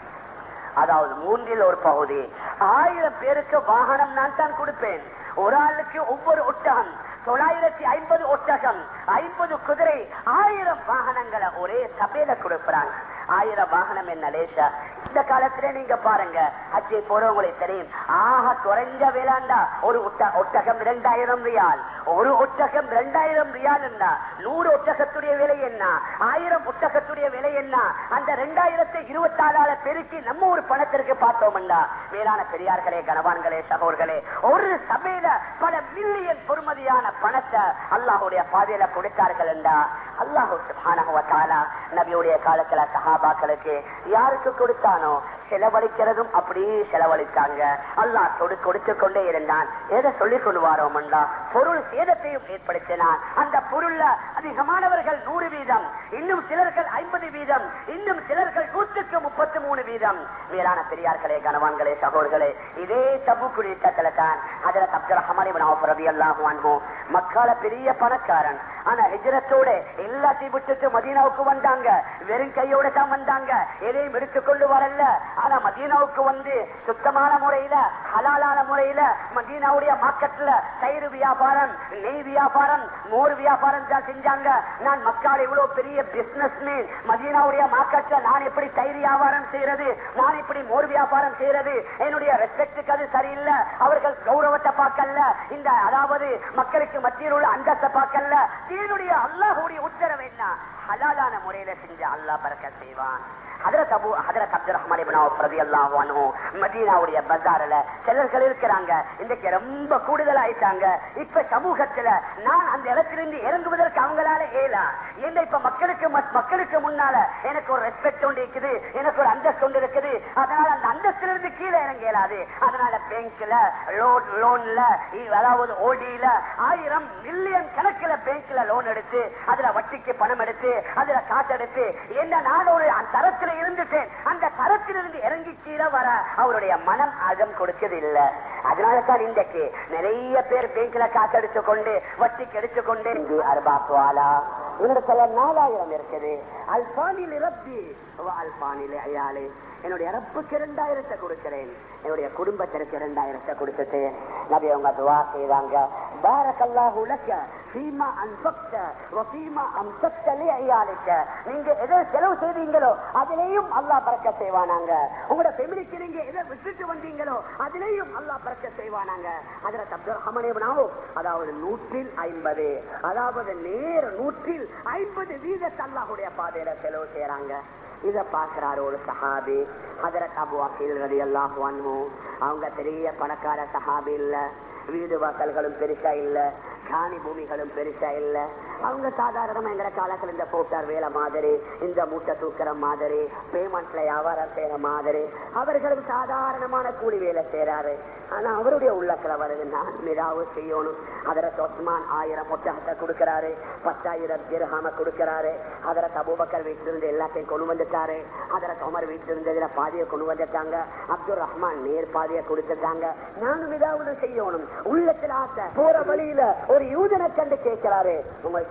அதாவது மூன்றில் ஒரு பகுதி ஆயிரம் பேருக்கு வாகனம் நான் தான் கொடுப்பேன் ஒரு ஆளுக்கு ஒவ்வொரு ஒட்டகம் தொள்ளாயிரத்தி ஐம்பது ஒட்டகம் ஐம்பது குதிரை ஆயிரம் வாகனங்களை ஒரே சபையில கொடுக்குறாங்க ஆயிரம் வாகனம் என்ன லேசா இந்த காலத்திலே நீங்க பாருங்க அச்சை போறவங்களுக்கு தெரியும் ஆக குறைஞ்ச வேளாண்டா ஒரு ஒட்ட- ஒட்டகம் இரண்டாயிரம் ரியால் ஒரு ஒட்டகம் இரண்டாயிரம் ரியால் என்ன நூறு ஒட்டகத்துடைய விலை என்ன ஆயிரம் ஒட்டகத்துடைய விலை என்ன அந்த ரெண்டாயிரத்தை இருபத்தி ஆறால பெருக்கி நம்ம ஒரு பணத்திற்கு பார்த்தோம்டா மேலான பெரியார்களே கனவான்களே சகோர்களே ஒரு சபையில பல மில்லியன் பொறுமதியான பணத்தை அல்லாஹுடைய பாதையில கொடுத்தார்கள் என்றா அல்லாஹு சுப்ஹானஹு வ தஆலா நபியுடைய காலத்துல சஹாபாக்களுக்கு யாருக்கு கொடுத்தானோ செலவழிக்கிறதும் அப்படியே செலவழித்தாங்க அல்லாஹ் கொடு கொடுத்து கொண்டே இருந்தான் எதை சொல்லிக் கொண்டு வாரோம்டா பொருள் சேதத்தையும் ஏற்படுத்தினான் அந்த பொருள்ல அதிகமானவர்கள் நூறு வீதம் இன்னும் சிலர்கள் ஐம்பது வீதம் இன்னும் சிலர்கள் நூற்றுக்கு முப்பத்தி மூணு வீதம் மேலான பெரியார்களே கனவான்களே சகோதர்களே இதே தபு குறித்தத்துல தான் அதுல அப்துல் ரஹமான் ரவி அல்லாஹுவான்ஹோ மக்கால பெரிய பணக்காரன் ஆனா ஹிஜரத்தோட எல்லாத்தையும் விட்டுட்டு மதீனாவுக்கு வந்தாங்க வெறும் கையோட தான் வந்தாங்க எதையும் எடுத்துக் கொண்டு வரல ஆனா மதீனாவுக்கு வந்து சுத்தமான முறையில ஹலாலான முறையில மதீனாவுடைய மார்க்கெட்ல தயிர் வியாபாரம் நெய் வியாபாரம் மோர் வியாபாரம் தான் செஞ்சாங்க நான் மக்கள் இவ்வளவு பெரிய பிசினஸ் மேன் மதீனாவுடைய மார்க்கெட்ல நான் எப்படி தயிர் வியாபாரம் செய்யறது நான் இப்படி மோர் வியாபாரம் செய்யறது என்னுடைய ரெஸ்பெக்டுக்கு அது சரியில்லை அவர்கள் கௌரவத்தை பார்க்கல இந்த அதாவது மக்களுக்கு மத்தியில் உள்ள அந்தஸ்தை பார்க்கல தீனுடைய அல்லாஹுடைய உத்தரவு என்ன ஹலாலான முறையில செஞ்ச அல்லாஹ் பறக்க செய்வான் ஹதரத் அபு ஹதரத் அப்துல் ரஹ்மான் இப்னு அவுஃப் ரலியல்லாஹு அன்ஹு மதீனாவுடைய பஜார்ல சிலர்கள் இருக்கிறாங்க இன்னைக்கு ரொம்ப கூடுதல் ஆயிட்டாங்க இப்ப சமூகத்துல நான் அந்த இடத்திலிருந்து இறங்குவதற்கு அவங்களால ஏலா ஏன்னா இப்ப மக்களுக்கு மத்- மக்களுக்கு முன்னால எனக்கு ஒரு ரெஸ்பெக்ட் ஒன்று இருக்குது எனக்கு ஒரு அந்தஸ்து ஒன்று இருக்குது அதனால அந்த அந்தஸ்துல இருந்து கீழே இறங்க இயலாது அதனால பேங்க்ல லோன் லோன்ல அதாவது ஓடியில ஆயிரம் மில்லியன் கணக்குல பேங்க்ல லோன் எடுத்து அதுல வட்டிக்கு பணம் எடுத்து அதுல காசு எடுத்து என்ன நான் ஒரு தரத்துல இருந்துட்டேன் அந்த தரத்திலிருந்து இறங்கி கீழே வர அவருடைய மனம் அகம் கொடுக்கிறது இல்ல அதனால தான் இன்றைக்கு நிறைய பேர் பேங்க்ல காசு எடுத்து கொண்டு வட்டிக்கு எடுத்து கொண்டு இங்கு அர்பாக்குவாலா என்னிடத்துல நாலாயிரம் இருக்குது அல்பானில் ரப்பி அல்பானில் ஐயாலே என்னுடைய ரப்புக்கு இரண்டாயிரத்தை கொடுக்கிறேன் என்னுடைய குடும்பத்திற்கு இரண்டாயிரத்தை கொடுத்துட்டு நபி அவங்க துவா செய்தாங்க பாரக்கல்லாஹு லக்க ஃபீமா அன்ஃபக்த வஃபீமா அம்சக்த லிஅயாலிக்க நீங்க எதை செலவு செய்தீங்களோ அதிலேயும் அல்லாஹ் பறக்க செய்வானாங்க உங்களோட ஃபேமிலிக்கு நீங்க எதை விட்டுட்டு வந்தீங்களோ அதிலேயும் அல்லாஹ் பறக்க செய்வானாங்க அதுல அப்துல் ரஹ்மான் இப்னு அவுஃப், அதாவது நூற்றில் ஐம்பது அதாவது நேர் நூற்றில் ஐம்பது வீதத்தை அல்லாஹுடைய பாதையில செலவு செய்யறாங்க இத பாக்குறாரு ஒரு சஹாபி ஹதரத் அபு அகில் ரதி அல்லாஹ் அவங்க பெரிய பணக்கார சஹாபி இல்ல வீடு வாசல்களும் பெருசா இல்ல காணி பூமிகளும் பெருசா இல்ல அவங்க சாதாரணமா எங்கிற காலத்துல இந்த போட்டார் வேலை மாதிரி இந்த மூட்டை தூக்குற மாதிரி பேமெண்ட்ல வியாபாரம் செய்யற மாதிரி அவர்களும் சாதாரணமான கூலி வேலை செய்யறாரு ஆனா அவருடைய உள்ளத்துல வருது நான் மிதாவு செய்யணும் அதர சொஸ்மான் ஆயிரம் ஒட்டகத்தை கொடுக்கிறாரு பத்தாயிரம் திருகாம கொடுக்கிறாரு அதர தபூபக்கர் வீட்டிலிருந்து எல்லாத்தையும் கொண்டு வந்துட்டாரு அதர தொமர் வீட்டிலிருந்து இதுல பாதியை கொண்டு வந்துட்டாங்க அப்துல் ரஹ்மான் நேர் பாதியை கொடுத்துட்டாங்க நானும் ஏதாவது செய்யணும் உள்ளத்துல ஆசை போற வழியில ஒரு யூதனை கண்டு கேட்கிறாரு உங்களுக்கு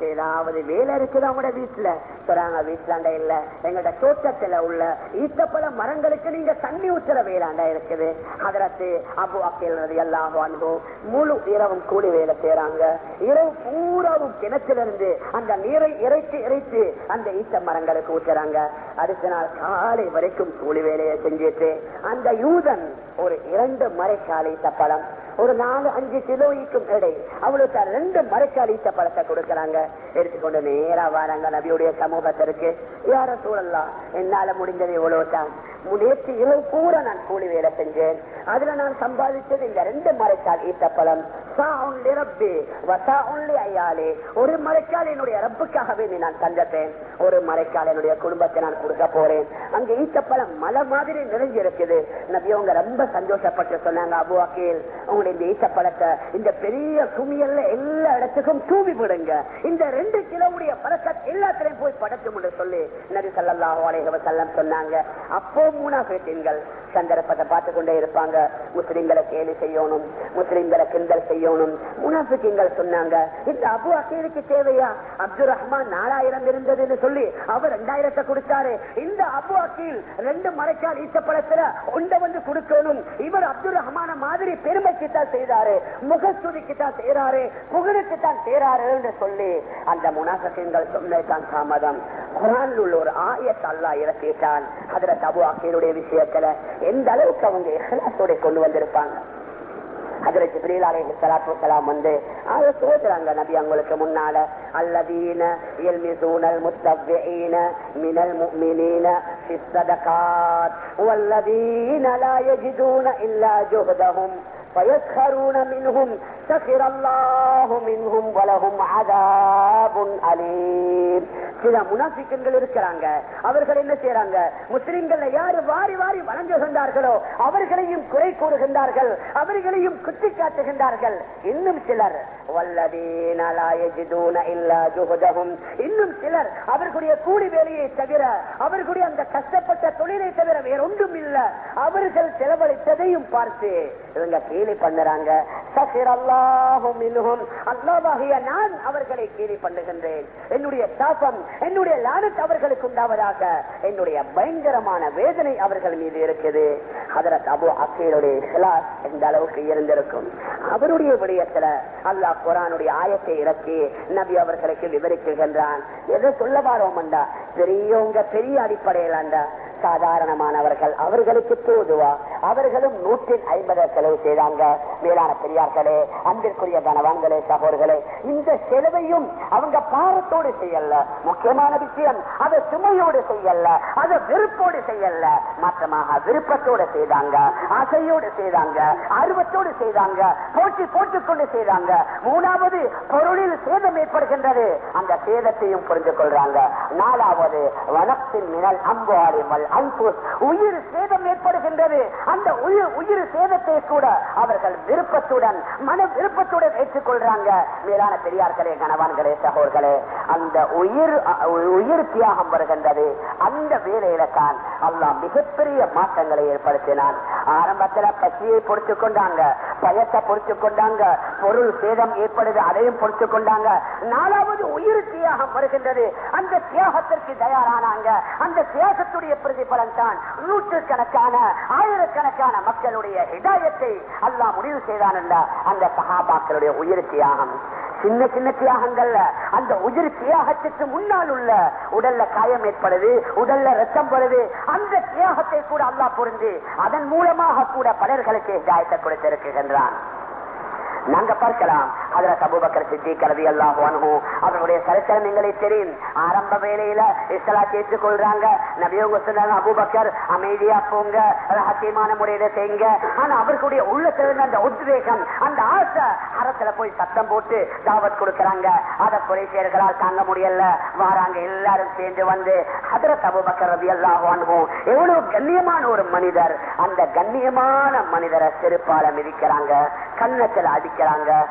அவங்களுக்கு ஏதாவது வேலை இருக்குது அவங்களோட வீட்டுல சொல்றாங்க வீட்டுலாண்ட இல்ல எங்களோட தோட்டத்துல உள்ள ஈத்தப்பழ மரங்களுக்கு நீங்க தண்ணி ஊற்றுற வேலாண்டா இருக்குது அதற்கு அபு அக்கேல் எல்லாம் வாங்குவோம் முழு இரவும் கூலி வேலை செய்யறாங்க இரவு பூராவும் கிணற்றிலிருந்து அந்த நீரை இறைத்து இறைத்து அந்த ஈத்த மரங்களுக்கு ஊற்றுறாங்க அடுத்த நாள் காலை வரைக்கும் கூலி வேலையை செஞ்சுட்டு அந்த யூதன் ஒரு இரண்டு மறைக்கால் ஈத்த பழம் ஒரு நாலு அஞ்சு கிலோய்க்கும் எடை அவளுக்கு ரெண்டு மறைக்கால் ஈத்த பழத்தை கொடுக்கறாங்க எடுத்துக்கொண்டு நேரா வராங்க நபியுடைய சமூகத்திற்கு யார சூழலாம் என்னால முடிஞ்சது இவ்வளவுதான் நேற்று இரவு பூரா நான் கூலி வேலை செஞ்சேன் அதுல நான் சம்பாதிச்சது இந்த ரெண்டு மறைக்கால் ஈத்தப்பழம் ஒரு மறைக்கால் என்னுடைய ரப்புக்காகவே நான் தந்தப்பேன் ஒரு மறைக்கால் என்னுடைய குடும்பத்தை நான் கொடுக்க போறேன் அங்க ஈத்தப்பழம் மலை மாதிரி நிறைஞ்சிருக்குது நபி அவங்க ரொம்ப சந்தோஷப்பட்டு சொன்னாங்க அபு அக்கீல் உங்களுடைய இந்த ஈத்தப்பழத்தை இந்த பெரிய குமியல்ல எல்லா இடத்துக்கும் தூவி விடுங்க இந்த ரெண்டு கிலோவுடைய பழக்கத் எல்லாத்திலையும் போய் படட்டும் என்று சொல்லி நபி சல்லாஹூ அலைஹி வஸல்லம் சொன்னாங்க அப்போ மூணாஃபிகள் சந்தர்ப்பத்தை பார்த்து கொண்டே இருப்பாங்க முஸ்லிம்களை கேலி செய்யணும் முஸ்லிம்களை கிண்டல் செய்யணும் முனாஃபிக்கீங்கள் சொன்னாங்க இந்த அபு அக்கீலுக்கு தேவையா அப்துல் ரஹ்மான் நாலாயிரம் இருந்ததுன்னு சொல்லி அவர் ரெண்டாயிரத்தை கொடுத்தாரு இந்த அபு அக்கீல் ரெண்டு மறைக்கால் ஈச்சப்பழத்துல ஒண்ட வந்து கொடுக்கணும் இவர் அப்துல் ரஹ்மான மாதிரி பெருமைக்கு தான் செய்தாரு முகஸ்துதிக்கு தான் செய்யறாரு புகழுக்கு தான் செய்யறாரு சொல்லி அந்த முனாஃபிக்கீங்கள் சொன்னதான் தாமதம் குரான் உள்ள ஒரு ஆயத் அல்லா இறக்கிட்டான் அதுல தபு அக்கீலுடைய விஷயத்துல எந்த அளவுக்கு அவங்க இஹ்லாசோட கொண்டு வந்திருப்பாங்க அதுல ஜிப்ரீல் அலைஹி ஸலாத்து வஸலாம் வந்து அத சோதறாங்க நபி அவங்களுக்கு முன்னால அல்லதீன யல்மிசூனல் முத்தவ்விஈன மினல் முஃமினீன ஃபிஸ் ஸதகாத் வல்லதீன லா யஜிதூன இல்லா ஜுஹதஹும் فيسخرون منهم سخر الله منهم ولهم عذاب أليم சில முனாஃபிக்கன்கள் இருக்கிறாங்க அவர்கள் என்ன செய்யறாங்க முஸ்லிம்கள் யாரு வாரி வாரி வணங்குகின்றார்களோ அவர்களையும் குறை கூறுகின்றார்கள் அவர்களையும் குத்தி காட்டுகின்றார்கள் இன்னும் சிலர் இன்னும் சிலர் அவர்களுடைய கூலி வேலையை தவிர அவர்களுடைய அந்த கஷ்டப்பட்ட தொழிலை தவிர வேற ஒன்றும் இல்ல அவர்கள் செலவழித்ததையும் பார்த்து இவங்க கேலி பண்ணுறாங்க அல்லாவாகிய நான் அவர்களை கேலி பண்ணுகின்றேன் என்னுடைய தாபம் என்னுடைய லானத் அவர்களுக்கு உண்டாவதாக என்னுடைய பயங்கரமான வேதனை அவர்கள் மீது இருக்குது அதற்கு அபு அக்கீருடைய இஹ்லாஸ் எந்த அளவுக்கு இருந்திருக்கும் அவருடைய விடயத்துல அல்லாஹ் குரானுடைய ஆயத்தை இறக்கி நபி அவர்களுக்கு விவரிக்குகின்றான் எதை சொல்ல பாரோம்டா பெரியவங்க பெரிய அடிப்படையில் சாதாரணமானவர்கள் அவர்களுக்கு தோதுவா அவர்களும் நூற்றின் ஐம்பது செலவு செய்தாங்க மேலான பெரியார்களே அன்பிற்குரிய கணவான்களே சகோதர்களே இந்த செலவையும் அவங்க பாரத்தோடு செய்யல முக்கியமான விஷயம் அதை சுமையோடு செய்யல அதை விருப்போடு செய்யல மாற்றமாக விருப்பத்தோடு செய்தாங்க ஆசையோடு செய்தாங்க ஆர்வத்தோடு செய்தாங்க போட்டி போட்டுக்கொண்டு செய்தாங்க மூணாவது பொருளில் சேதம் ஏற்படுகின்றது அந்த சேதத்தையும் புரிந்து கொள்றாங்க நாலாவது வனத்தின் மினல் அம்புவாரிமல் அன்புஸ் உயிர் சேதம் ஏற்படுகின்றது அந்த உயிர் உயிர் சேதத்தை கூட அவர்கள் விருப்பத்துடன் மன விருப்பத்துடன் ஏற்றுக்கொள்றாங்க மேலான பெரியார்களே கணவான்களே சகோர்களே அந்த உயிர் உயிர் தியாகம் வருகின்றது அந்த வேலையில தான் அல்லாஹ் மிகப்பெரிய மாற்றங்களை ஏற்படுத்தினான் ஆரம்பத்துல பசியை பொறுத்து கொண்டாங்க பயத்தை பொறுத்து கொண்டாங்க பொருள் சேதம் ஏற்படுது அதையும் பொறுத்து கொண்டாங்க நாலாவது உயிர் தியாகம் வருகின்றது அந்த தியாகத்திற்கு தயாரானாங்க அந்த தியாகத்துடைய பிரதிபலன் தான் நூற்றுக்கணக்கான ஆயிரக்கணக்கான மக்களுடைய இதாயத்தை அல்லாஹ் முடிவு செய்தான் அந்த சகாபாக்களுடைய உயிர் தியாகம் சின்ன சின்ன தியாகங்கள்ல அந்த உயிர் தியாகத்துக்கு முன்னால் உள்ள உடல்ல காயம் ஏற்படுது உடல்ல ரத்தம் படுது அந்த தியாகத்தை கூட அல்லாஹ் புரிந்து அதன் மூலமாக கூட பலர்களுக்கு இதாயத்தை கொடுத்திருக்கின்றான் நாங்க பார்க்கலாம் அதுல சபூபக்கர் சித்தி கருதி எல்லாம் அவருடைய சரித்திரம் எங்களுக்கு தெரியும் ஆரம்ப வேலையில இஸ்லா கேட்டுக் கொள்றாங்க நபியவங்க சொன்னாங்க அபூபக்கர் அமைதியா போங்க ரகசியமான முறையில செய்யுங்க ஆனா அவர்களுடைய உள்ளத்துல இருந்த அந்த உத்வேகம் அந்த ஆசை அரசுல போய் சத்தம் போட்டு தாவத் கொடுக்கறாங்க அதை குறைசியர்களால் தாங்க முடியல வாராங்க எல்லாரும் சேர்ந்து வந்து அதுல சபூபக்கர் ரவி எல்லாம் எவ்வளவு கண்ணியமான ஒரு மனிதர் அந்த கண்ணியமான மனிதரை செருப்பால மிதிக்கிறாங்க கன்னத்தில் அடிக்கிறாங்க அதே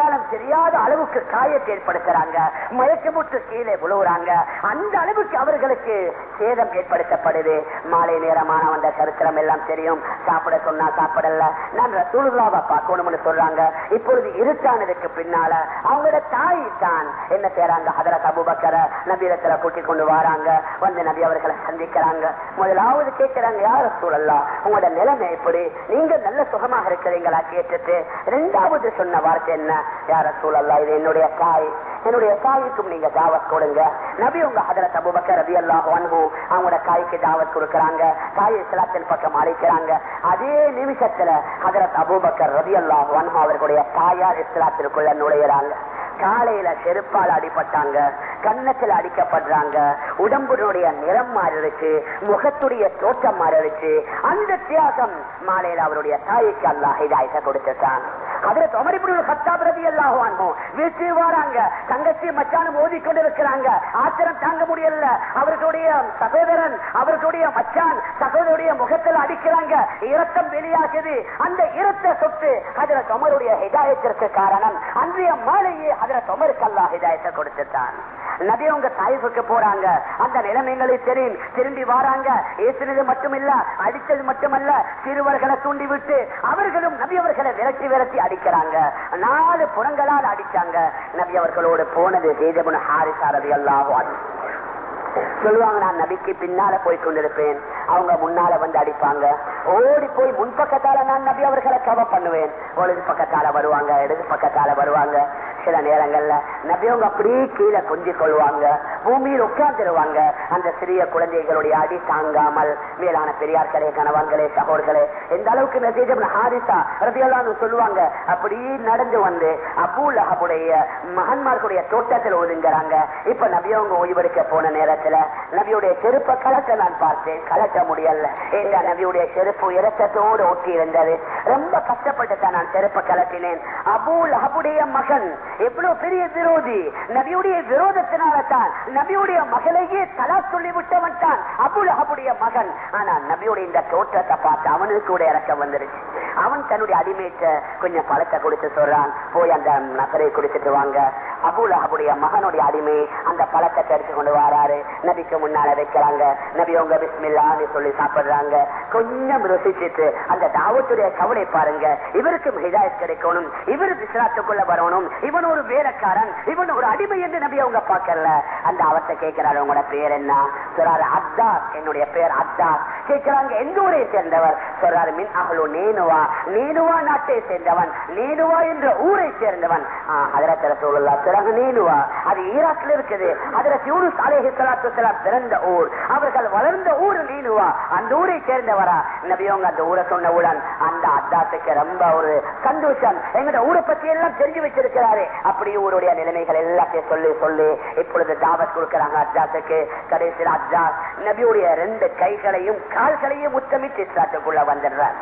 அடையாளம் தெரியாத அளவுக்கு காயத்தை ஏற்படுத்துறாங்க மயக்கமுற்று கீழே விழுவுறாங்க அந்த அளவுக்கு அவர்களுக்கு சேதம் ஏற்படுத்தப்படுது மாலை நேரமான வந்த சரித்திரம் எல்லாம் தெரியும் சாப்பிட சொன்னா சாப்பிடல நான் ரசூலுல்லாவை பார்க்கணும்னு சொல்றாங்க இப்பொழுது இருட்டானதுக்கு பின்னால அவங்களோட தாய் தான் என்ன செய்யறாங்க ஹதரத் அபுபக்கர நபீரத்துல கூட்டிக் கொண்டு வராங்க வந்து நபி அவர்களை சந்திக்கிறாங்க முதலாவது கேட்கிறாங்க யார சூழல்லா உங்களோட நிலைமை எப்படி நீங்க நல்ல சுகமாக இருக்கிறீங்களா கேட்டுட்டு ரெண்டாவது சொன்ன வார்த்தை என்ன யார சூழல்லா இது என்னுடைய தாய் என்னுடைய தாய்க்கும் நீங்க தாவத் கொடுங்க நபி உங்க ஹதரத் அபுபக்கர் ரபி அல்லாஹ் அவங்களோட தாய்க்கு தாவத் கொடுக்கறாங்க தாய் இஸ்லாத்தின் பக்கம் அழைக்கிறாங்க அதே நிமிஷத்துல ஹதரத் அபூபக்கர் ரபி அல்லாஹ் அவர்களுடைய தாயார் இஸ்லாத்திற்குள்ள நுழையிறாங்க காலையில செருப்பால் அடிபட்டாங்க கன்னத்தில் அடிக்கப்படுறாங்க உடம்புடைய நிறம் மாறிடுச்சு முகத்துடைய தோற்றம் மாறிடுச்சு அந்த தியாகம் மாலையில அவருடைய தாய்க்கு அல்லாஹ் இதாயத்தை கொடுத்துட்டான் அதுல தொமரிபுரி கத்தாப் ரவி எல்லாம் வாங்கும் வீட்டு வராங்க தங்கச்சி மச்சானும் ஓதி கொண்டிருக்கிறாங்க ஆத்திரம் தாங்க முடியல அவர்களுடைய சகோதரன் அவர்களுடைய மச்சான் சகோதரருடைய முகத்தில் அடிக்கிறாங்க இரத்தம் வெளியாகுது அந்த இரத்த சொத்து அதுல தொமருடைய ஹிதாயத்திற்கு காரணம் அன்றைய மாலையே அதுல தொமருக்கு அல்லா ஹிதாயத்தை கொடுத்துட்டான் நபி உங்க தாய்வுக்கு போறாங்க அந்த நிலைமைகளை தெரியும் திரும்பி வராங்க ஏசினது மட்டுமில்ல அடித்தது மட்டுமல்ல சிறுவர்களை தூண்டி விட்டு அவர்களும் நபி அவர்களை விரட்டி விரட்டி அடிக்கிறாங்க நாலு புறங்களால் அடிச்சாங்க நபி அவர்களோடு போனது சேதமுன ஹாரிசாரதி அல்லாஹ் சொல்லுவாங்க நான் நபிக்கு பின்னால போய் கொண்டிருப்பேன் அவங்க முன்னால வந்து அடிப்பாங்க ஓடி போய் முன்பக்கத்தால நான் நபி அவர்களை கவர் பண்ணுவேன் வலது பக்கத்தால வருவாங்க இடது பக்கத்தால வருவாங்க சில நேரங்கள்ல நபி அவங்க அப்படியே கீழே கொஞ்சிக் கொள்வாங்க பூமியில் உட்கார்ந்துருவாங்க அந்த சிறிய குழந்தைகளுடைய அடி தாங்காமல் மேலான பெரியார்களே கணவான்களே சகோதர்களே எந்த அளவுக்கு மெசேஜ் ஹாரிசா ரபியல்லான்னு சொல்லுவாங்க அப்படி நடந்து வந்து அபூல் அஹபுடைய மகன்மார்களுடைய தோட்டத்தில் ஒதுங்குறாங்க இப்ப நபியவங்க ஓய்வெடுக்க போன நேரத்துல நபியுடைய செருப்பை கலக்க நான் பார்த்தேன் கலக்க முடியல ஏங்க நபியுடைய செருப்பு இரத்தத்தோடு ஒட்டி இருந்தது ரொம்ப கஷ்டப்பட்டு தான் நான் செருப்பை கலட்டினேன் அபூல் அஹபுடைய மகன் எவ்வளவு பெரிய விரோதி நபியுடைய விரோதத்தினால தான் நபியுடைய மகளையே தலா சொல்லி விட்டவன் தான் அபுல் அஹபுடைய மகன் ஆனா நபியுடைய இந்த தோற்றத்தை பார்த்து அவனுக்கு கூட இறக்கம் வந்துருச்சு அவன் தன்னுடைய அடிமைத்த கொஞ்சம் பழத்தை கொடுத்து சொல்றான் போய் அந்த நகரை குடிச்சிட்டு வாங்க அபுல் அஹபுடைய மகனுடைய அடிமை அந்த பழத்தை எடுத்து கொண்டு வராரு நபிக்கு முன்னால வைக்கிறாங்க நபி உங்க பிஸ்மில்லான்னு சொல்லி சாப்பிடுறாங்க கொஞ்சம் ருசிச்சிட்டு அந்த தாவத்துடைய கவலை பாருங்க இவருக்கு ஹிதாயத் கிடைக்கணும் இவரு இஸ்லாத்துக்குள்ள வரணும் இவன் ஒரு வேலைக்காரன் இவன் ஒரு அடிமை என்று நபி அவங்க பார்க்கல அந்த அவத்தை கேட்கிறாரு உங்களோட பேர் என்ன சொல்றாரு அத்தா என்னுடைய பேர் அத்தா கேட்கிறாங்க எந்த ஊரை சேர்ந்தவர் சொல்றாரு மின் அகலு நேனுவா நேனுவா நாட்டை சேர்ந்தவன் நேனுவா என்ற ஊரை சேர்ந்தவன் அதிரத்திர சூழலா சொல்றாங்க நேனுவா அது ஈராக்ல இருக்குது அதுல யூனுஸ் அலேஹி சலாத்து சலாம் பிறந்த ஊர் அவர்கள் வளர்ந்த ஊர் நேனுவா அந்த ஊரை சேர்ந்தவரா நபியவங்க அந்த ஊரை சொன்னவுடன் அந்த அத்தாத்துக்கு ரொம்ப ஒரு சந்தோஷம் எங்கட ஊரை பத்தி எல்லாம் தெரிஞ்சு வச்சிருக்கிறாரு அப்படி ஊருடைய நிலைமைகள் எல்லாத்தையும் சொல்லி சொல்லி இப்பொழுது தாவத் கொடுக்கிறாங்க அஜாத்துக்கு கடைசியில் அஜா நபியுடைய ரெண்டு கைகளையும் கால்களையும் முத்தமிட்டு இஸ்லாத்துக்குள்ள வந்துடுறார்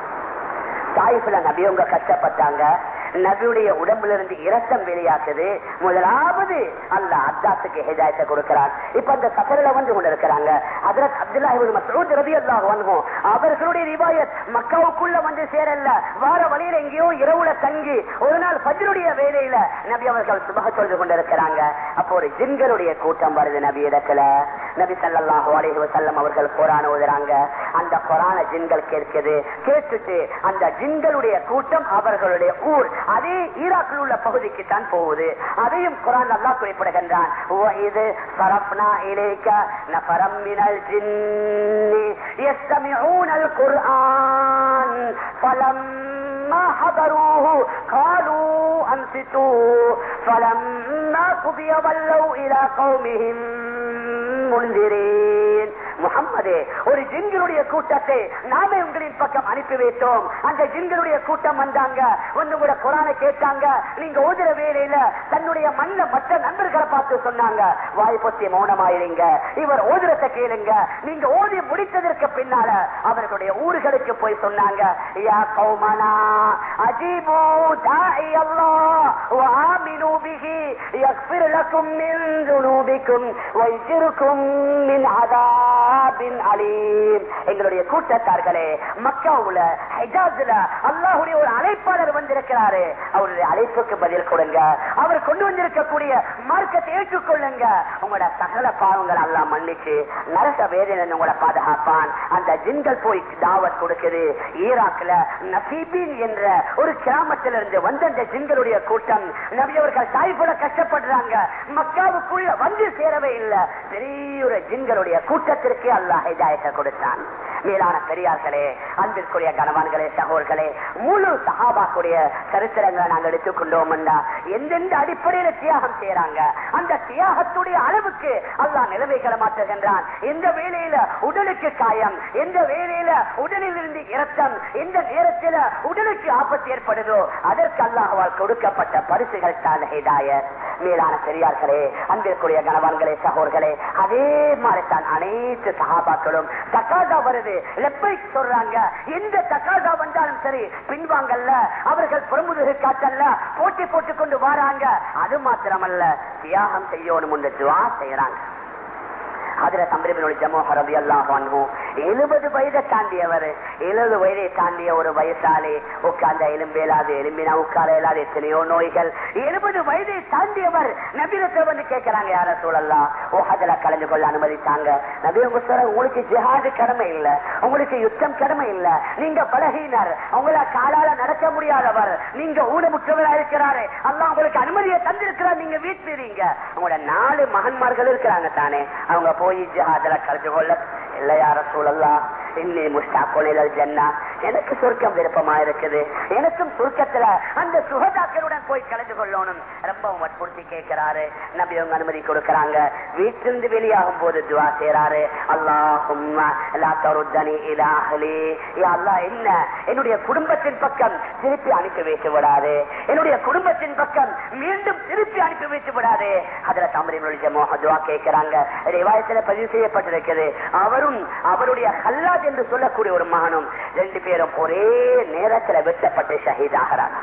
தாய்ஃபில நபியவங்க கஷ்டப்பட்டாங்க நபியுடைய உடம்புல இருந்து இரத்தம் வெளியாக்குது முதலாவது அல்ல அத்தாத்துக்கு ஹிதாயத்தை கொடுக்கிறார் இப்ப அந்த சஃபரில வந்து கொண்டிருக்கிறாங்க ஹஜரத் அப்துல்லா இப்னு மஸ்ஊத் ரலியல்லாஹு அன்ஹு அவர்களுடைய ரிவாயத் மக்காவுக்குள்ள வந்து சேரல வார வழியில எங்கேயோ இரவுல தங்கி ஒரு நாள் ஃபஜ்ருடைய வேலையில நபி அவர்கள் சுபஹ சொல்லிக் கொண்டிருக்கிறாங்க அப்போ ஒரு ஜின்களுடைய கூட்டம் வருது நபி இடத்துல நபி ஸல்லல்லாஹு அலைஹி வஸல்லம் அவர்கள் குர்ஆன் ஓதுறாங்க அந்த குர்ஆன ஜின்கள் கேட்குது கேட்டுட்டு அந்த ஜின்களுடைய கூட்டம் அவர்களுடைய ஊர் அதே ஈராக்கில் உள்ள பகுதிக்கு தான் போகுது அதையும் குரான் அல்லாஹ் குறிப்பிடுகின்றான் இது சரப்னா இலேக்க நஃபரம் மினல் ஜின்னி يستمعون القرآن فلما حضروه قالوا أنصتوا فلما قضي ولوا إلى قومهم منذرين முகம்மதே ஒரு ஜிங்களுடைய கூட்டத்தை நாமே உங்களின் பக்கம் அனுப்பி வைத்தோம் அந்த ஜிங்களுடைய கூட்டம் வந்தாங்க வந்து கூட குரானை கேட்டாங்க நீங்க ஓதுற வேலையில தன்னுடைய மண்ண மற்ற நண்பர்களை பார்த்து சொன்னாங்க வாய் பொத்தி மௌனமாயிருங்க இவர் ஓதுறத கேளுங்க நீங்க ஓதி முடித்ததற்கு பின்னால அவர்களுடைய ஊர்களுக்கு போய் சொன்னாங்க யா கௌமனா அஜீபு தாஇ அல்லாஹ் وآمنوا به يغفر لكم من ذنوبكم ويجركم من عذاب அலீம் எங்களுடைய கூட்டத்தார்களே மக்கள் மக்காவுல ஹைஜாஸ்ல அல்லாஹுடைய ஒரு அழைப்பாளர் வந்திருக்கிறாரு அவருடைய அழைப்புக்கு பதில் கொடுங்க அவர் கொண்டு வந்திருக்கக்கூடிய மார்க்கத்தை ஏற்றுக்கொள்ளுங்க உங்களோட சகல பாவங்கள் அல்லாஹ் மன்னிச்சு நரக வேதனை உங்களை பாதுகாப்பான் அந்த ஜின்கள் போய் தாவத் கொடுக்குது ஈராக்ல நசீபின் என்ற ஒரு கிராமத்திலிருந்து வந்த அந்த ஜின்களுடைய கூட்டம் நபி அவர்கள் தாய்ப்புல கஷ்டப்படுறாங்க மக்காவுக்குள்ள வந்து சேரவே இல்லை பெரிய ஒரு ஜின்களுடைய கூட்டத்திற்கு அல்லாஹ் ஹிதாயத்தை கொடுத்தான் மேலான பெரியார்களே அன்பிற்குரிய கணவான்களே சகோர்களே முழு சகாபாக்குடைய சரித்திரங்களை நாங்கள் எடுத்துக்கொண்டோம் எந்தெந்த அடிப்படையில தியாகம் செய்யறாங்க அந்த தியாகத்துடைய அளவுக்கு அல்லாஹ் நிலைமைகளை மாற்றுகின்றான் எந்த வேலையில உடலுக்கு காயம் எந்த வேலையில உடலில் இருந்து இரத்தம் எந்த நேரத்தில் உடலுக்கு ஆபத்து ஏற்படுதோ அதற்கு அல்லாஹால் கொடுக்கப்பட்ட பரிசுகள் தான் ஹிதாயத் மேலான பெரியார்களே அன்பிற்குரிய கணவான்களே சகோர்களே அதே மாதிரி தான் அனைத்து சகாபாக்களும் தக்காதா வருது லெப்பை சொல்றாங்க எந்த தக்காதா வந்தாலும் சரி பின்வாங்கல்ல அவர்கள் புறமுதுகு காட்டல்ல போட்டி போட்டுக் கொண்டு வராங்க அது மாத்திரமல்ல தியாகம் செய்யணும் என்று துவா செய்யறாங்க அதுல தம்பிபினுடைய ஜமோஹர் ரவி அல்லாஹ் எழுபது வயதை தாண்டியவர் எழுபது வயதை தாண்டிய ஒரு வயசாலே உட்கார்ந்த எலும்பேலாது எலும்பினா உட்கார இயலாது எத்தனையோ நோய்கள் எழுபது வயதை தாண்டியவர் நபிரத்தை வந்து கேட்கிறாங்க யார சூழல்லாம் ஓ அதுல கலந்து கொள்ள அனுமதித்தாங்க நபி உங்க சொல்ற உங்களுக்கு ஜிஹாது கடமை இல்ல உங்களுக்கு யுத்தம் கடமை இல்ல நீங்க பலகீனர் உங்களை காலால நடக்க முடியாதவர் நீங்க ஊனமுற்றவரா இருக்கிறாரு அல்லாஹ் உங்களுக்கு அனுமதியை தந்திருக்கிறார் நீங்க வீட்டுறீங்க உங்களோட நாலு மகன்மார்கள் இருக்கிறாங்க தானே அவங்க போய் ஜிஹாதுல கலந்து கொள்ள இல்ல யார சூழல்லாம் இன்னி முஸ்தாக்கோனில் ஜன்னா எனக்கு சொர்க்கம் விருப்பமா இருக்குது எனக்கும் சுருக்கத்துல அந்த சுகதாக்களுடன் போய் கலந்து கொள்ளணும் ரொம்ப வற்புறுத்தி கேட்கிறாரு நபி அவங்க அனுமதி கொடுக்கறாங்க வீட்டிலிருந்து வெளியாகும் போது துவா செய்யறாரு அல்லாஹும் என்ன என்னுடைய குடும்பத்தின் பக்கம் திருப்பி அனுப்பி வைத்து விடாது என்னுடைய குடும்பத்தின் பக்கம் மீண்டும் திருப்பி அனுப்பி வைத்து விடாது அதுல தமிழ் மோக துவா கேட்கிறாங்க ரிவாயத்துல பதிவு செய்யப்பட்டிருக்கிறது அவரும் அவருடைய ஹல்லாத் என்று சொல்லக்கூடிய ஒரு மகனும் ரெண்டு பேரும் ஒரே நேரத்துல வெட்டப்பட்டு ஷஹீதாகிறாங்க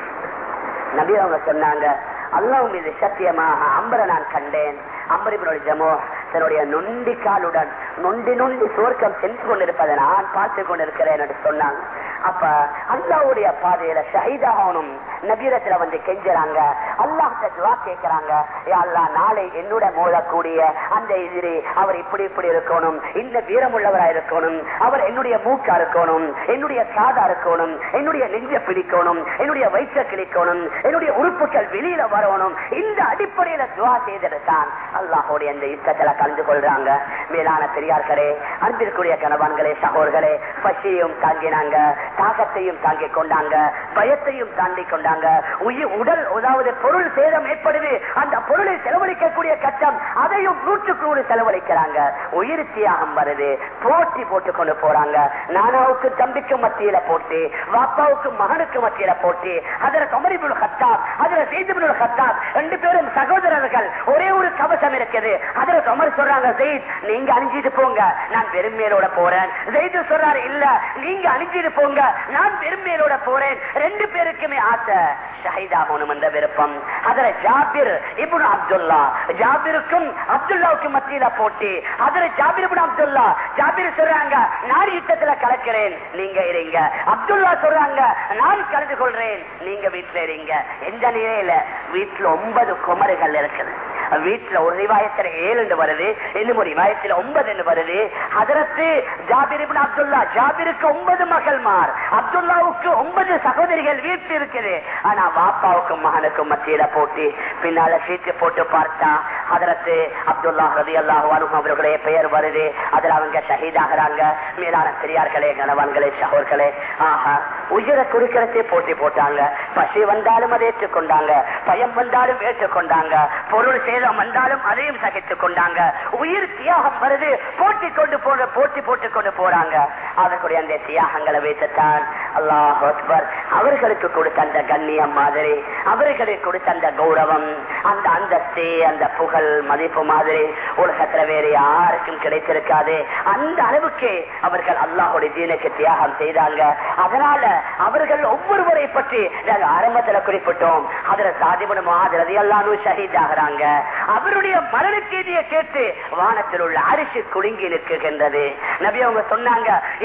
நபி அவங்க சொன்னாங்க அல்லாஹ் மீது சத்தியமாக அம்பரை நான் கண்டேன் அம்பரிபனுடைய ஜமோ தன்னுடைய நொண்டி காலுடன் நொண்டி நொண்டி சுவர்க்கம் சென்று கொண்டிருப்பதை நான் பார்த்து கொண்டிருக்கிறேன் என்று சொன்னாங்க அப்ப அல்லாவுடைய பாதையில ஷஹீதாகணும் நபீரத்துல வந்து கெஞ்சுறாங்க அல்லாஹ் துவா கேட்கிறாங்க அல்லா நாளை என்னோட மோதக்கூடிய அந்த எதிரி அவர் இப்படி இப்படி இருக்கணும் இந்த வீரமுள்ளவரா இருக்கணும் அவர் என்னுடைய மூக்கா இருக்கணும் என்னுடைய காதா இருக்கணும் என்னுடைய நெஞ்ச பிடிக்கணும் என்னுடைய வயிற்ற கிழிக்கணும் என்னுடைய உறுப்புகள் வெளியில வரணும் இந்த அடிப்படையில துவா செய்திருத்தான் அல்லாஹோடைய அந்த யுத்தத்துல கலந்து கொள்றாங்க மேலான பெரியார்களே அன்பிற்குரிய கணவான்களே சகோதர்களே பசியையும் தாங்கினாங்க தாகத்தையும் தாங்கிக் கொண்டாங்க பயத்தையும் தாண்டி கொண்டாங்க உயிர் உடல் அதாவது பொருள் சேதம் ஏற்படுது அந்த பொருளை செலவழிக்கக்கூடிய கட்டம் அதையும் நூற்றுக்கு நூறு செலவழிக்கிறாங்க உயிர் தியாகம் வருது போட்டி போட்டு கொண்டு போறாங்க நானாவுக்கு தம்பிக்கு மத்தியில போட்டு வாப்பாவுக்கு மகனுக்கு மத்தியில போட்டு அதுல கமரிபுல் ஹத்தாப் அதுல செய்திபுல் ஹத்தாப் ரெண்டு பேரும் சகோதரர்கள் ஒரே ஒரு கவசம் இருக்குது அதுல கமர் சொல்றாங்க ஜெயித் நீங்க அணிஞ்சிட்டு போங்க நான் வெறுமையோட போறேன் ஜெயித் சொல்றாரு இல்ல நீங்க அணிஞ்சிட்டு போங்க நான் வெறுமையோட போறேன் ரெண்டு பேருக்குமே ஆசை ஷஹீதாகணும் என்ற விருப்பம் அதுல ஜாபிர் இப்னு அப்துல்லா ஜாபிருக்கும் அப்துல்லாவுக்கும் மத்தியில போட்டி அதுல ஜாபிர் இப்னு அப்துல்லா ஜாபிர் சொல்றாங்க நான் யுத்தத்துல கலக்கிறேன் நீங்க இருங்க அப்துல்லா சொல்றாங்க நான் கலந்து கொள்றேன் நீங்க வீட்டுல இருங்க எந்த நிலையில வீட்டுல ஒன்பது குமரிகள் இருக்குது வீட்டுல ஒரு ரிவாயத்துல ஏழு வருது இன்னும் ஒரு ரிவாயத்துல ஒன்பது வருது அதற்கு ஜாபிர் இப்னு அப்துல்லா ஜாபிருக்கு ஒன்பது மகள்மார் அப்துல்லாவுக்கு ஒன்பது சகோதரிகள் வீட்டு இருக்குது ஆனா வாப்பாவுக்கும் மகனுக்கும் மத்தியில போட்டி பின்னால சீட்டு போட்டு பார்த்தா அதற்கு அப்துல்லா ரதி அல்லாஹு அவர்களுடைய பெயர் வருது அதுல அவங்க ஷஹீதாகிறாங்க மேலான பெரியார்களே கணவான்களே சகோர்களே ஆஹா உயிரை குறிக்கிறதே போட்டி போட்டாங்க பசி வந்தாலும் அதை ஏற்றுக்கொண்டாங்க பயம் வந்தாலும் ஏற்றுக்கொண்டாங்க பொருள் சேதம் வந்தாலும் அதையும் சகித்துக் கொண்டாங்க உயிர் தியாகம் வருது போட்டி கொண்டு போற போட்டி போட்டு கொண்டு போறாங்க அதற்குரிய அந்த தியாகங்களை வைத்துத்தான் அல்லாஹ் அக்பர் அவர்களுக்கு கொடுத்த அந்த கண்ணியம் மாதிரி அவர்களுக்கு கொடுத்த அந்த கௌரவம் அந்த அந்தஸ்து அந்த புகழ் மதிப்பு மாதிரி உலகத்துல வேறு யாருக்கும் கிடைத்திருக்காது அந்த அளவுக்கு அவர்கள் அல்லாஹுடைய தீனுக்கு தியாகம் செய்தாங்க அதனால அவர்கள் ஒவ்வொருவரை பற்றி நாங்க ஆரம்பத்துல குறிப்பிட்டோம் அதுல சாதிபுன மாதிரி எல்லாரும் ஷஹீத் ஆகிறாங்க அவருடைய மரண செய்தியை கேட்டு வானத்தில் உள்ள அரிசி குலுங்கி நிற்கின்றது நபி அவங்க சொன்னாங்க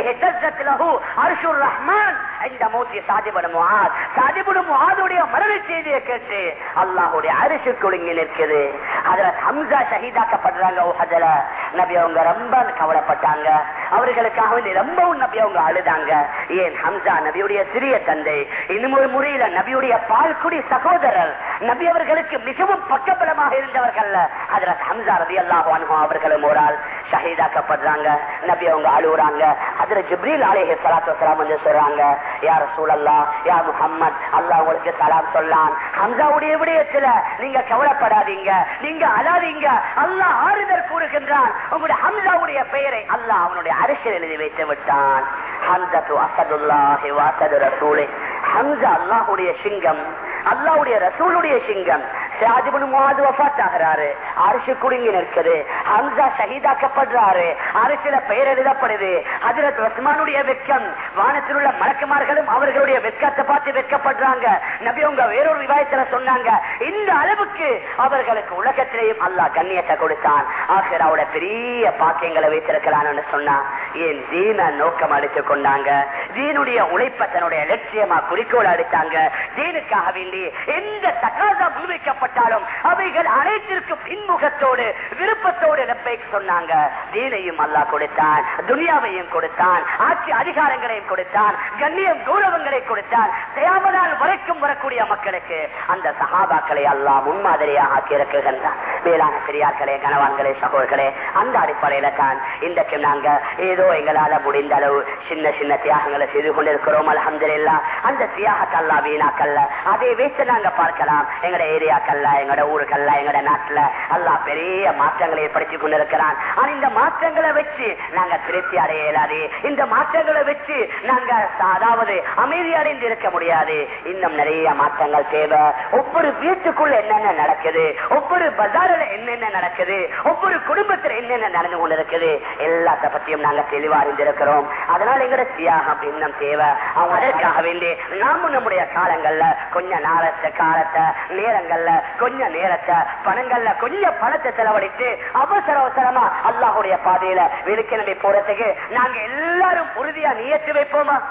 اهتزت له عرش الرحمن عند موت سعد بن معاذ سعد بن معاذுடைய மரண செய்தியை கேட்டு அல்லாஹ்வுடைய அரிசி குலுங்கி நிற்குது அதுல ஹம்சா ஷஹீதாக்கப்படுறாங்க உஹதுல நபி அவங்க ரொம்ப கவலைப்பட்டாங்க அவர்களுக்காக வேண்டி ரொம்பவும் நபி அவங்க அழுதாங்க ஏன் ஹம்சா நபியுடைய சிறிய தந்தை இன்னும் ஒரு முறையில நபியுடைய பால்குடி சகோதரர் நபி அவர்களுக்கு மிகவும் பக்கபலமாக இருந்தவர்கள் அதுல ஹம்சா ரதி அல்லாஹ் அவர்களும் ஒரு ஆள் ஷஹீதாக்கப்படுறாங்க நபி அவங்க அழுகுறாங்க அதுல ஜிப்ரீல் அலேஹி சலாத்து வசலாம் வந்து சொல்றாங்க யார் சூழல்லா யா முஹம்மத் அல்லாஹ் உங்களுக்கு சலாம் சொல்லான் ஹம்சாவுடைய விடயத்துல நீங்க கவலைப்படாதீங்க நீங்க அழாதீங்க அல்லாஹ் ஆறுதல் கூறுகின்றான் உங்களுடைய ஹம்சாவுடைய பெயரை அல்லாஹ் அவனுடைய அரசியல் எழுதி வைத்து விட்டான் ஹம்சத்து அசதுல்லாஹி வாசது ரசூலே ஹம்சா அல்லாஹுடைய சிங்கம் அல்லாஹ்வுடைய ரசூலுடைய சிங்கம் ஷாஜிபுன் முவாது வஃபாத் ஆகிறாரு அரிசி குடுங்கி நிற்குது ஹம்சா ஷஹீதாக்கப்படுறாரு அரிசில பெயர் எழுதப்படுது ஹஜரத் உஸ்மானுடைய வெக்கம் வானத்தில் உள்ள மலக்குமார்களும் அவர்களுடைய வெட்கத்தை பார்த்து வெட்கப்படுறாங்க நபி உங்க வேறொரு விவாயத்துல சொன்னாங்க இந்த அளவுக்கு அவர்களுக்கு உலகத்திலேயும் அல்லாஹ் கண்ணியத்தை கொடுத்தான் ஆசிராவோட பெரிய பாக்கியங்களை வைத்திருக்கிறான்னு சொன்னா என் தீன நோக்கம் அடித்துக் கொண்டாங்க தீனுடைய உழைப்ப தன்னுடைய லட்சியமா குறிக்கோள் அடித்தாங்க தீனுக்காக வேண்டி எந்த தகாதா முன்வைக்கப்பட்டாலும் அவைகள் அனைத்திற்கும் பின்முகத்தோடு விருப்பத்தோடு ரப்பை சொன்னாங்க தீனையும் அல்லாஹ் கொடுத்தான் துனியாவையும் கொடுத்தான் ஆட்சி அதிகாரங்களையும் கொடுத்தான் கண்ணியம் கௌரவங்களை கொடுத்தான் தேவனால் வரைக்கும் வரக்கூடிய மக்களுக்கு அந்த சகாபாக்களை அல்லாஹ் முன்மாதிரியாக ஆக்கி இருக்குகின்றான் மேலான பெரியார்களே கணவான்களே சகோதரர்களே அந்த அடிப்படையில தான் இன்றைக்கு நாங்க ஏதோ எங்களால முடிந்த அளவு சின்ன சின்ன தியாகங்களை செய்து கொண்டிருக்கிறோம் அலமதுல்லா அந்த தியாகத்தை அல்லா வீணாக்கல்ல அதை வைத்து நாங்க பார்க்கலாம் எங்கட ஏரியாக்கள்ல எங்கட ஊருக்கள்ல எங்கட நாட்டுல அல்லாஹ் பெரிய மாற்றங்களை ஏற்படுத்தி கொண்டிருக்கிறான் ஆனா இந்த மாற்றங்களை வச்சு நாங்க திருப்தி அடைய இயலாது இந்த மாற்றங்களை வச்சு நாங்க அதாவது அமைதி அடைந்து இருக்க முடியாது இன்னும் நிறைய மாற்றங்கள் தேவை ஒவ்வொரு வீட்டுக்குள்ள என்னென்ன நடக்குது ஒவ்வொரு பஜாரில் என்னென்ன நடக்குது ஒவ்வொரு குடும்பத்தில் என்னென்ன நடந்து கொண்டிருக்குது எல்லாத்த பத்தியும் நாங்க தெளிவா அறிந்திருக்கிறோம் அதனால எங்கட தியாகம் இன்னும் தேவை அவங்க அதற்காக வேண்டி நாம நம்முடைய காலங்கள்ல கொஞ்ச நாளத்தை காலத்தை நேரங்கள்ல கொஞ்ச நேரத்தை பணங்கள்ல கொஞ்சம் பணத்தை செலவழித்து அவசர அவசரமா அல்லாஹுடைய பாதையில வெளுக்கிழமை போறதுக்கு நாங்க எல்லாரும் உறுதியா நியத்து வைப்போமா